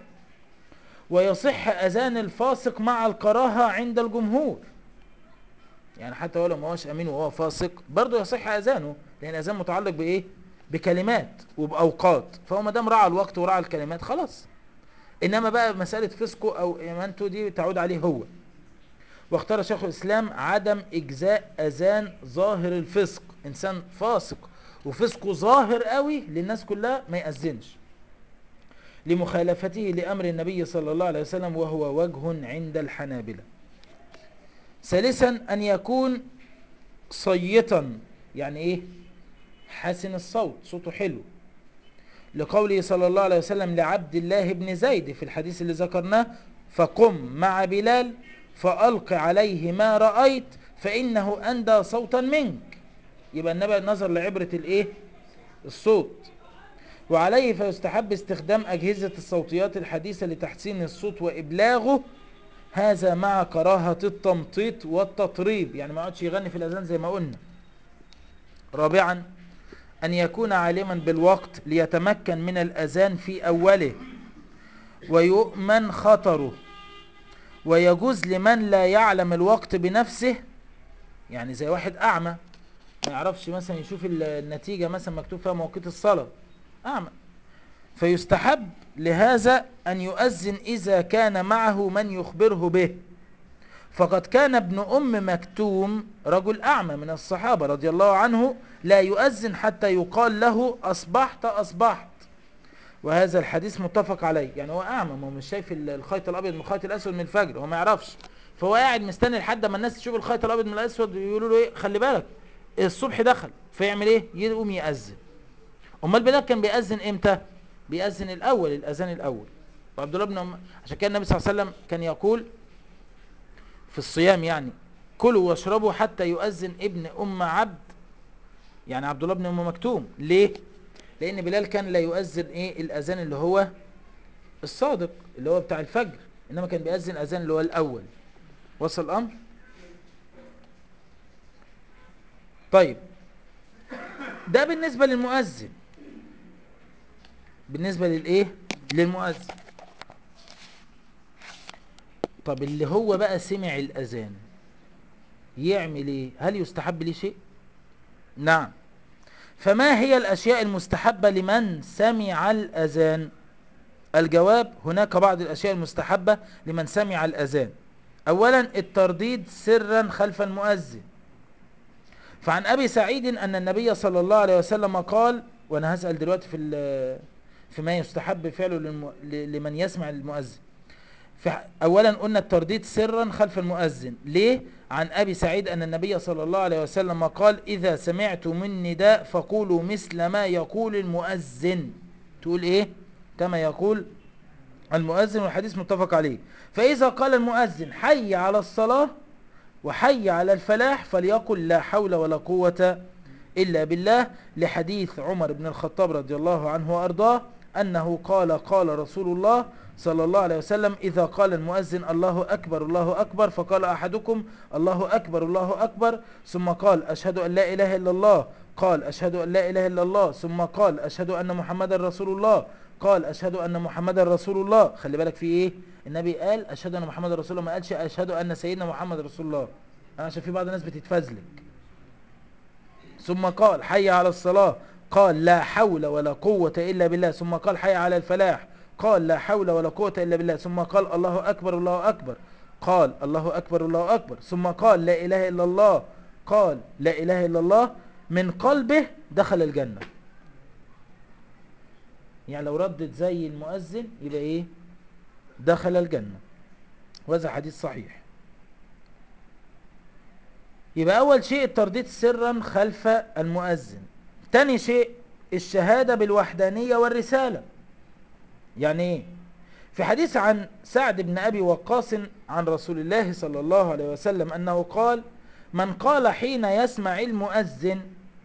ويصح اذان الفاسق مع الكراهه عند الجمهور يعني حتى ولو ما هوش امين وهو فاسق برضه يصح اذانه لان الاذان متعلق بايه بكلمات وبأوقات فهو ما دام راعى الوقت وراعى الكلمات خلاص إنما بقى مسألة فسقه أو إيمانته دي تعود عليه هو واختار شيخ الإسلام عدم إجزاء أذان ظاهر الفسق إنسان فاسق وفسقه ظاهر قوي للناس كلها ما يأذنش لمخالفته لأمر النبي صلى الله عليه وسلم وهو وجه عند الحنابلة ثالثا أن يكون صيتا يعني إيه حسن الصوت صوته حلو لقوله صلى الله عليه وسلم لعبد الله بن زيد في الحديث اللي ذكرناه فقم مع بلال فألق عليه ما رأيت فإنه أندى صوتا منك يبقى النبي نظر لعبرة الايه الصوت وعليه فيستحب استخدام أجهزة الصوتيات الحديثة لتحسين الصوت وإبلاغه هذا مع كراهة التمطيط والتطريب يعني ما يقعدش يغني في الأذان زي ما قلنا رابعا أن يكون عالما بالوقت ليتمكن من الأذان في أوله ويؤمن خطره ويجوز لمن لا يعلم الوقت بنفسه يعني زي واحد أعمى ما يعرفش مثلا يشوف النتيجة مثلا مكتوب فيها موقيت الصلاة أعمى فيستحب لهذا أن يؤذن إذا كان معه من يخبره به فقد كان ابن أم مكتوم رجل أعمى من الصحابة رضي الله عنه لا يؤذن حتى يقال له أصبحت أصبحت وهذا الحديث متفق عليه يعني هو أعمى ما هو مش شايف الخيط الأبيض من الخيط الأسود من الفجر هو ما يعرفش فهو قاعد مستني لحد ما الناس تشوف الخيط الأبيض من الأسود يقولوا له إيه خلي بالك الصبح دخل فيعمل إيه يقوم يأذن أمال بلال كان بيأذن إمتى بيأذن الأول الأذان الأول وعبد الله بن أم... عشان كان النبي صلى الله عليه وسلم كان يقول في الصيام يعني كلوا واشربوا حتى يؤذن ابن أم عبد يعني عبد الله بن أم مكتوم ليه لان بلال كان لا يؤذن ايه الاذان اللي هو الصادق اللي هو بتاع الفجر انما كان بيأذن الاذان اللي هو الاول وصل الامر طيب ده بالنسبة للمؤذن بالنسبة للايه للمؤذن طب اللي هو بقى سمع الاذان يعمل ايه هل يستحب ليه شيء نعم فما هي الاشياء المستحبة لمن سمع الاذان الجواب هناك بعض الاشياء المستحبة لمن سمع الاذان اولا الترديد سرا خلف المؤذن فعن ابي سعيد ان النبي صلى الله عليه وسلم قال وانا هسأل دلوقتي في ال- فيما يستحب فعله للم... ل- لمن يسمع المؤذن فح- اولا قلنا الترديد سرا خلف المؤذن ليه عن ابي سعيد ان النبي صلى الله عليه وسلم قال اذا سمعتم النداء فقولوا مثل ما يقول المؤذن تقول ايه كما يقول المؤذن والحديث متفق عليه فاذا قال المؤذن حي على الصلاة وحي على الفلاح فليقل لا حول ولا قوة إلا بالله لحديث عمر بن الخطاب رضي الله عنه وأرضاه أنه قال قال رسول الله صلى الله عليه وسلم إذا قال المؤذن الله أكبر الله أكبر فقال أحدكم الله أكبر الله أكبر ثم قال أشهد أن لا إله إلا الله قال أشهد أن لا إله إلا الله ثم قال أشهد أن محمدا رسول الله قال أشهد أن محمدا رسول الله خلي بالك في إيه النبي قال أشهد أن محمدا رسول الله ما قالش أشهد أن سيدنا محمد رسول الله عشان في بعض الناس بتتفزلك ثم قال حي على الصلاة قال لا حول ولا قوة إلا بالله ثم قال حي على الفلاح قال لا حول ولا قوة إلا بالله ثم قال الله أكبر الله أكبر قال الله أكبر الله أكبر ثم قال لا إله إلا الله قال لا إله إلا الله من قلبه دخل الجنة يعني لو ردت زي المؤذن يبقى إيه دخل الجنة وهذا حديث صحيح يبقى أول شيء الترديد سرا خلف المؤذن تاني شيء الشهادة بالوحدانية والرسالة يعني ايه في حديث عن سعد بن أبي وقاص عن رسول الله صلى الله عليه وسلم أنه قال من قال حين يسمع المؤذن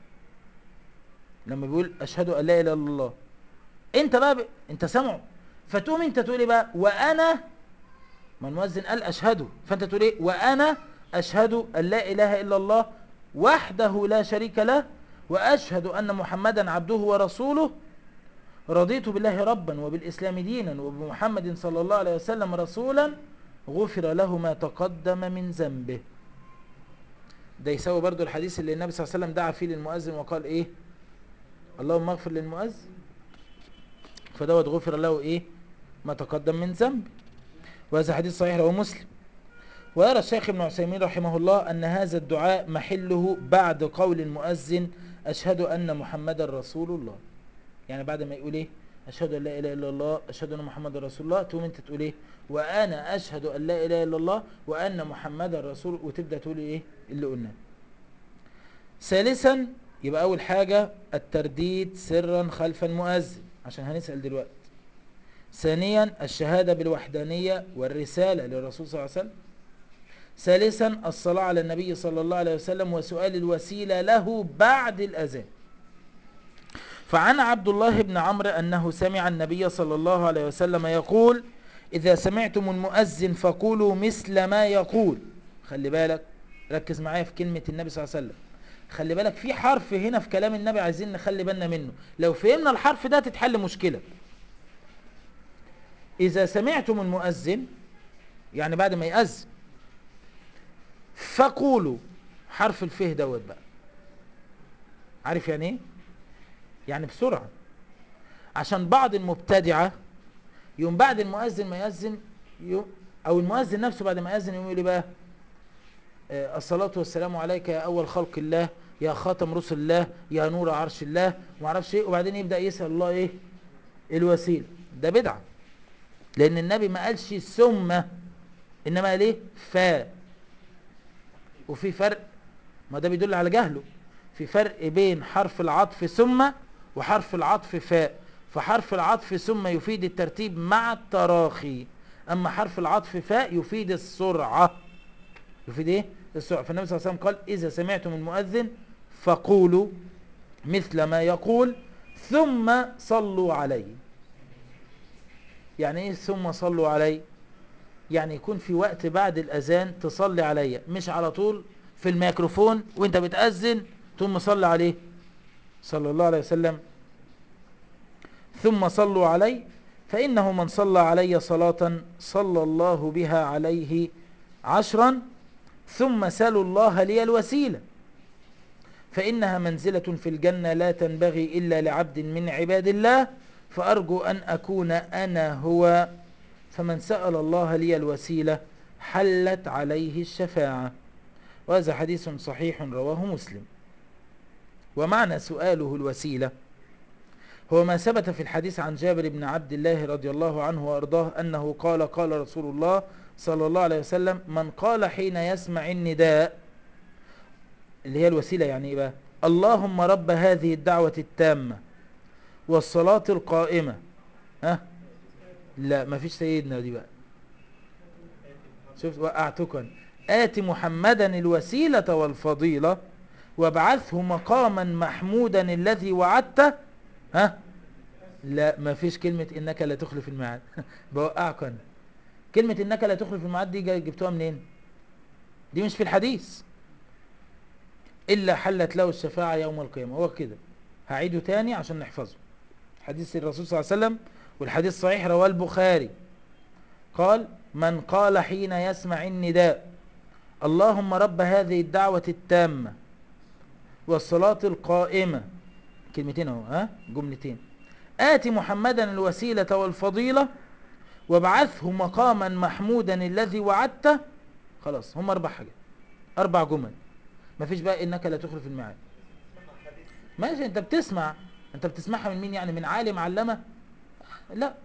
لما بيقول أشهد أن لا إله إلا الله انت بقى ب... انت سمعه فتقوم انت تقول ايه بقى وانا ما المؤذن قال اشهده فانت تقول ايه وانا اشهد ان لا اله الا الله وحده لا شريك له واشهد ان محمدا عبده ورسوله رضيت بالله ربا وبالاسلام دينا وبمحمد صلى الله عليه وسلم رسولا غفر له ما تقدم من ذنبه ده يساوي برضو الحديث اللي النبي صلى الله عليه وسلم دعا فيه للمؤذن وقال ايه اللهم اغفر للمؤذن فدوت غفر له ايه ما تقدم من ذنب وهذا حديث صحيح رواه مسلم ويرى الشيخ ابن عثيمين رحمه الله أن هذا الدعاء محله بعد قول المؤذن أشهد أن محمدا رسول الله يعني بعد ما يقول ايه أشهد أن لا إله إلا الله أشهد أن محمدا رسول الله تقوم أنت تقول ايه وأنا أشهد أن لا إله إلا الله وأن محمدا رسول وتبدأ تقول ايه اللي قلناه ثالثا يبقى أول حاجة الترديد سرا خلف المؤذن عشان هنسأل دلوقتي ثانيا الشهادة بالوحدانية والرسالة للرسول صلى الله عليه وسلم ثالثا الصلاة على النبي صلى الله عليه وسلم وسؤال الوسيلة له بعد الأذان فعن عبد الله بن عمرو أنه سمع النبي صلى الله عليه وسلم يقول إذا سمعتم المؤذن فقولوا مثل ما يقول خلي بالك ركز معايا في كلمة النبي صلى الله عليه وسلم خلي بالك في حرف هنا في كلام النبي عايزين نخلي بالنا منه لو فهمنا الحرف ده تتحل مشكلة إذا سمعتم المؤذن يعني بعد ما يأذن فقولوا حرف الفه دوت بقى عارف يعني ايه يعني بسرعة عشان بعض المبتدعة يوم بعد المؤذن ما يأذن يوم او المؤذن نفسه بعد ما يأذن يقول ايه بقى آه الصلاة والسلام عليك يا اول خلق الله يا خاتم رسل الله يا نور عرش الله وما اعرفش ايه وبعدين يبدأ يسأل الله ايه الوسيلة ده بدعة لان النبي ما قالش ثم انما قال ايه فا وفي فرق ما ده بيدل على جهله في فرق بين حرف العطف ثم وحرف العطف فاء فحرف العطف ثم يفيد الترتيب مع التراخي اما حرف العطف فاء يفيد السرعة يفيد ايه السرعة فالنبي صلى الله عليه وسلم قال اذا سمعتم المؤذن فقولوا مثل ما يقول ثم صلوا علي يعني ايه ثم صلوا علي يعني يكون في وقت بعد الاذان تصلي عليا مش على طول في الميكروفون وانت بتأذن ثم صلي عليه صلى الله عليه وسلم ثم صلوا علي فإنه من صلى علي صلاة صلى الله بها عليه عشرا ثم سلوا الله لي الوسيلة فإنها منزلة في الجنة لا تنبغي إلا لعبد من عباد الله فأرجو أن أكون أنا هو فمن سأل الله لي الوسيلة حلت عليه الشفاعة وهذا حديث صحيح رواه مسلم ومعنى سؤاله الوسيلة هو ما ثبت في الحديث عن جابر بن عبد الله رضي الله عنه وأرضاه أنه قال قال رسول الله صلى الله عليه وسلم من قال حين يسمع النداء اللي هي الوسيلة يعني إيه بقى اللهم رب هذه الدعوة التامة والصلاة القائمة ها لا ما فيش سيدنا دي بقى شفت وقعتكم آت محمدا الوسيلة والفضيلة وابعثه مقاما محمودا الذي وعدته ها لا ما فيش كلمة انك لا تخلف الميعاد بوقعكم أنا. كلمة انك لا تخلف الميعاد دي جا- جبتوها منين دي مش في الحديث الا حلت له الشفاعة يوم القيامة هو كده هعيده تاني عشان نحفظه حديث الرسول صلى الله عليه وسلم والحديث صحيح رواه البخاري قال من قال حين يسمع النداء اللهم رب هذه الدعوة التامة والصلاة القائمة كلمتين اهو ها جملتين آت محمدا الوسيلة والفضيلة وابعثه مقاما محمودا الذي وعدته خلاص هم أربع حاجات أربع جمل مفيش بقى إنك لا تخلف الميعاد ماشي أنت بتسمع أنت بتسمعها من مين يعني من عالم علمه لا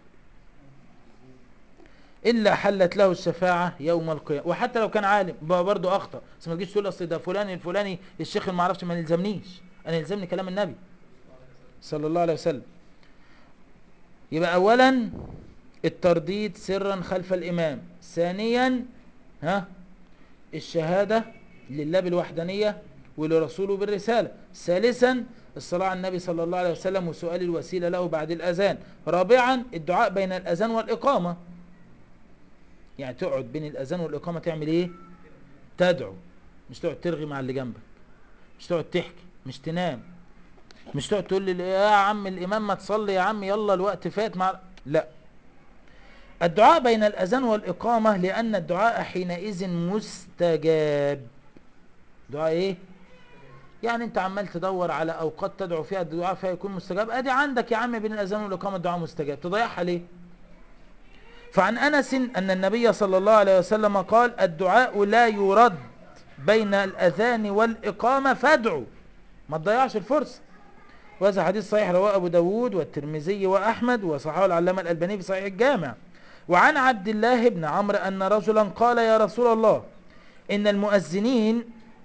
إلا حلت له الشفاعة يوم القيامة وحتى لو كان عالم بقى برضه أخطأ بس ما تجيش تقول أصل ده فلان الفلاني الشيخ اللي ما اعرفش ما يلزمنيش أنا يلزمني كلام النبي صلى الله عليه وسلم يبقى أولا الترديد سرا خلف الإمام ثانيا ها الشهادة لله بالوحدانية ولرسوله بالرسالة ثالثا الصلاة على النبي صلى الله عليه وسلم وسؤال الوسيلة له بعد الأذان رابعا الدعاء بين الأذان والإقامة يعني تقعد بين الأذان والإقامة تعمل إيه تدعو مش تقعد ترغي مع اللي جنبك مش تقعد تحكي مش تنام مش تقعد تقول لي يا عم الإمام ما تصلي يا عم يلا الوقت فات مع لا الدعاء بين الأذان والإقامة لأن الدعاء حينئذ مستجاب دعاء إيه يعني أنت عمال تدور على أوقات تدعو فيها الدعاء فيها يكون مستجاب أدي عندك يا عم بين الأذان والإقامة الدعاء مستجاب تضيعها ليه فعن أنس أن النبي صلى الله عليه وسلم قال الدعاء لا يرد بين الأذان والإقامة فادعوا ما تضيعش الفرصة وهذا حديث صحيح رواه أبو داود والترمذي وأحمد وصححه العلامة الألباني في صحيح الجامع وعن عبد الله بن عمرو أن رجلا قال يا رسول الله إن المؤذنين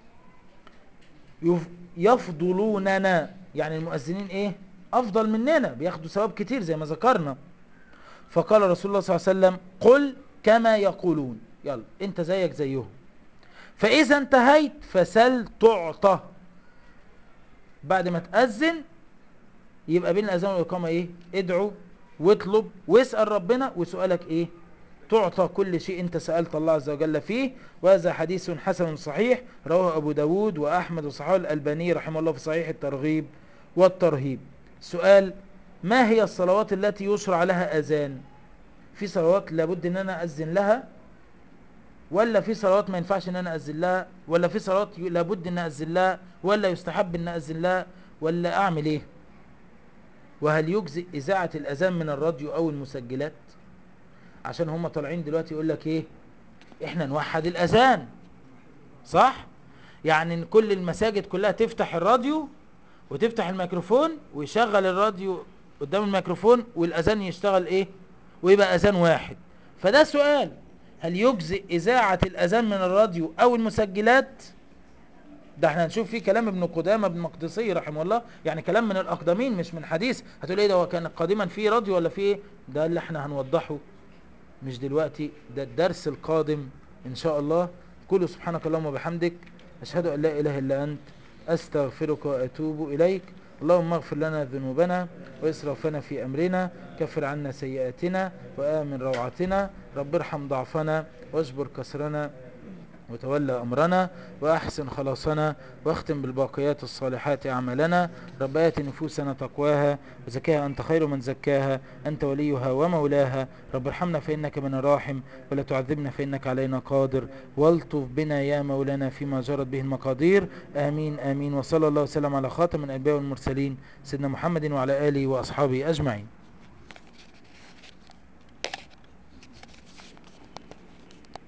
يف- يفضلوننا يعني المؤذنين إيه أفضل مننا بياخدوا ثواب كتير زي ما ذكرنا فقال رسول الله صلى الله عليه وسلم قل كما يقولون يلا انت زيك زيهم فإذا انتهيت فسل تعطى بعد ما تأذن يبقى بين الأذان والإقامة إيه ادعو واطلب واسأل ربنا وسؤالك إيه تعطى كل شيء انت سألت الله عز وجل فيه وهذا حديث حسن صحيح رواه أبو داود وأحمد وصححه الألباني رحمه الله في صحيح الترغيب والترهيب سؤال ما هي الصلوات التي يشرع لها أذان في صلوات لابد ان انا أذن لها ولا في صلوات ما ينفعش ان انا أذن لها ولا في صلوات ي- لابد ان أذن لها ولا يستحب ان أذن لها ولا اعمل ايه وهل يجزئ اذاعة الاذان من الراديو او المسجلات عشان هم طالعين دلوقتي يقول لك ايه احنا نوحد الاذان صح يعني إن كل المساجد كلها تفتح الراديو وتفتح الميكروفون ويشغل الراديو قدام الميكروفون والاذان يشتغل ايه ويبقى اذان واحد فده سؤال هل يجزئ اذاعة الاذان من الراديو او المسجلات ده احنا هنشوف فيه كلام ابن قدامة ابن مقدسي رحمه الله يعني كلام من الاقدمين مش من حديث هتقول ايه ده هو كان قديما فيه راديو ولا فيه ايه ده اللي احنا هنوضحه مش دلوقتي ده الدرس القادم ان شاء الله كل سبحانك اللهم وبحمدك اشهد ان لا اله الا انت استغفرك واتوب اليك اللهم اغفر لنا ذنوبنا وإسرافنا في أمرنا كفر عنا سيئاتنا وآمن روعتنا رب ارحم ضعفنا واجبر كسرنا وتولى أمرنا وأحسن خلاصنا واختم بالباقيات الصالحات أعمالنا رب آت نفوسنا تقواها وزكاها أنت خير من زكاها أنت وليها ومولاها رب ارحمنا فإنك من الراحم ولا تعذبنا فإنك علينا قادر والطف بنا يا مولانا فيما جرت به المقادير آمين آمين وصلى الله وسلم على خاتم الأنبياء والمرسلين سيدنا محمد وعلى آله وأصحابه أجمعين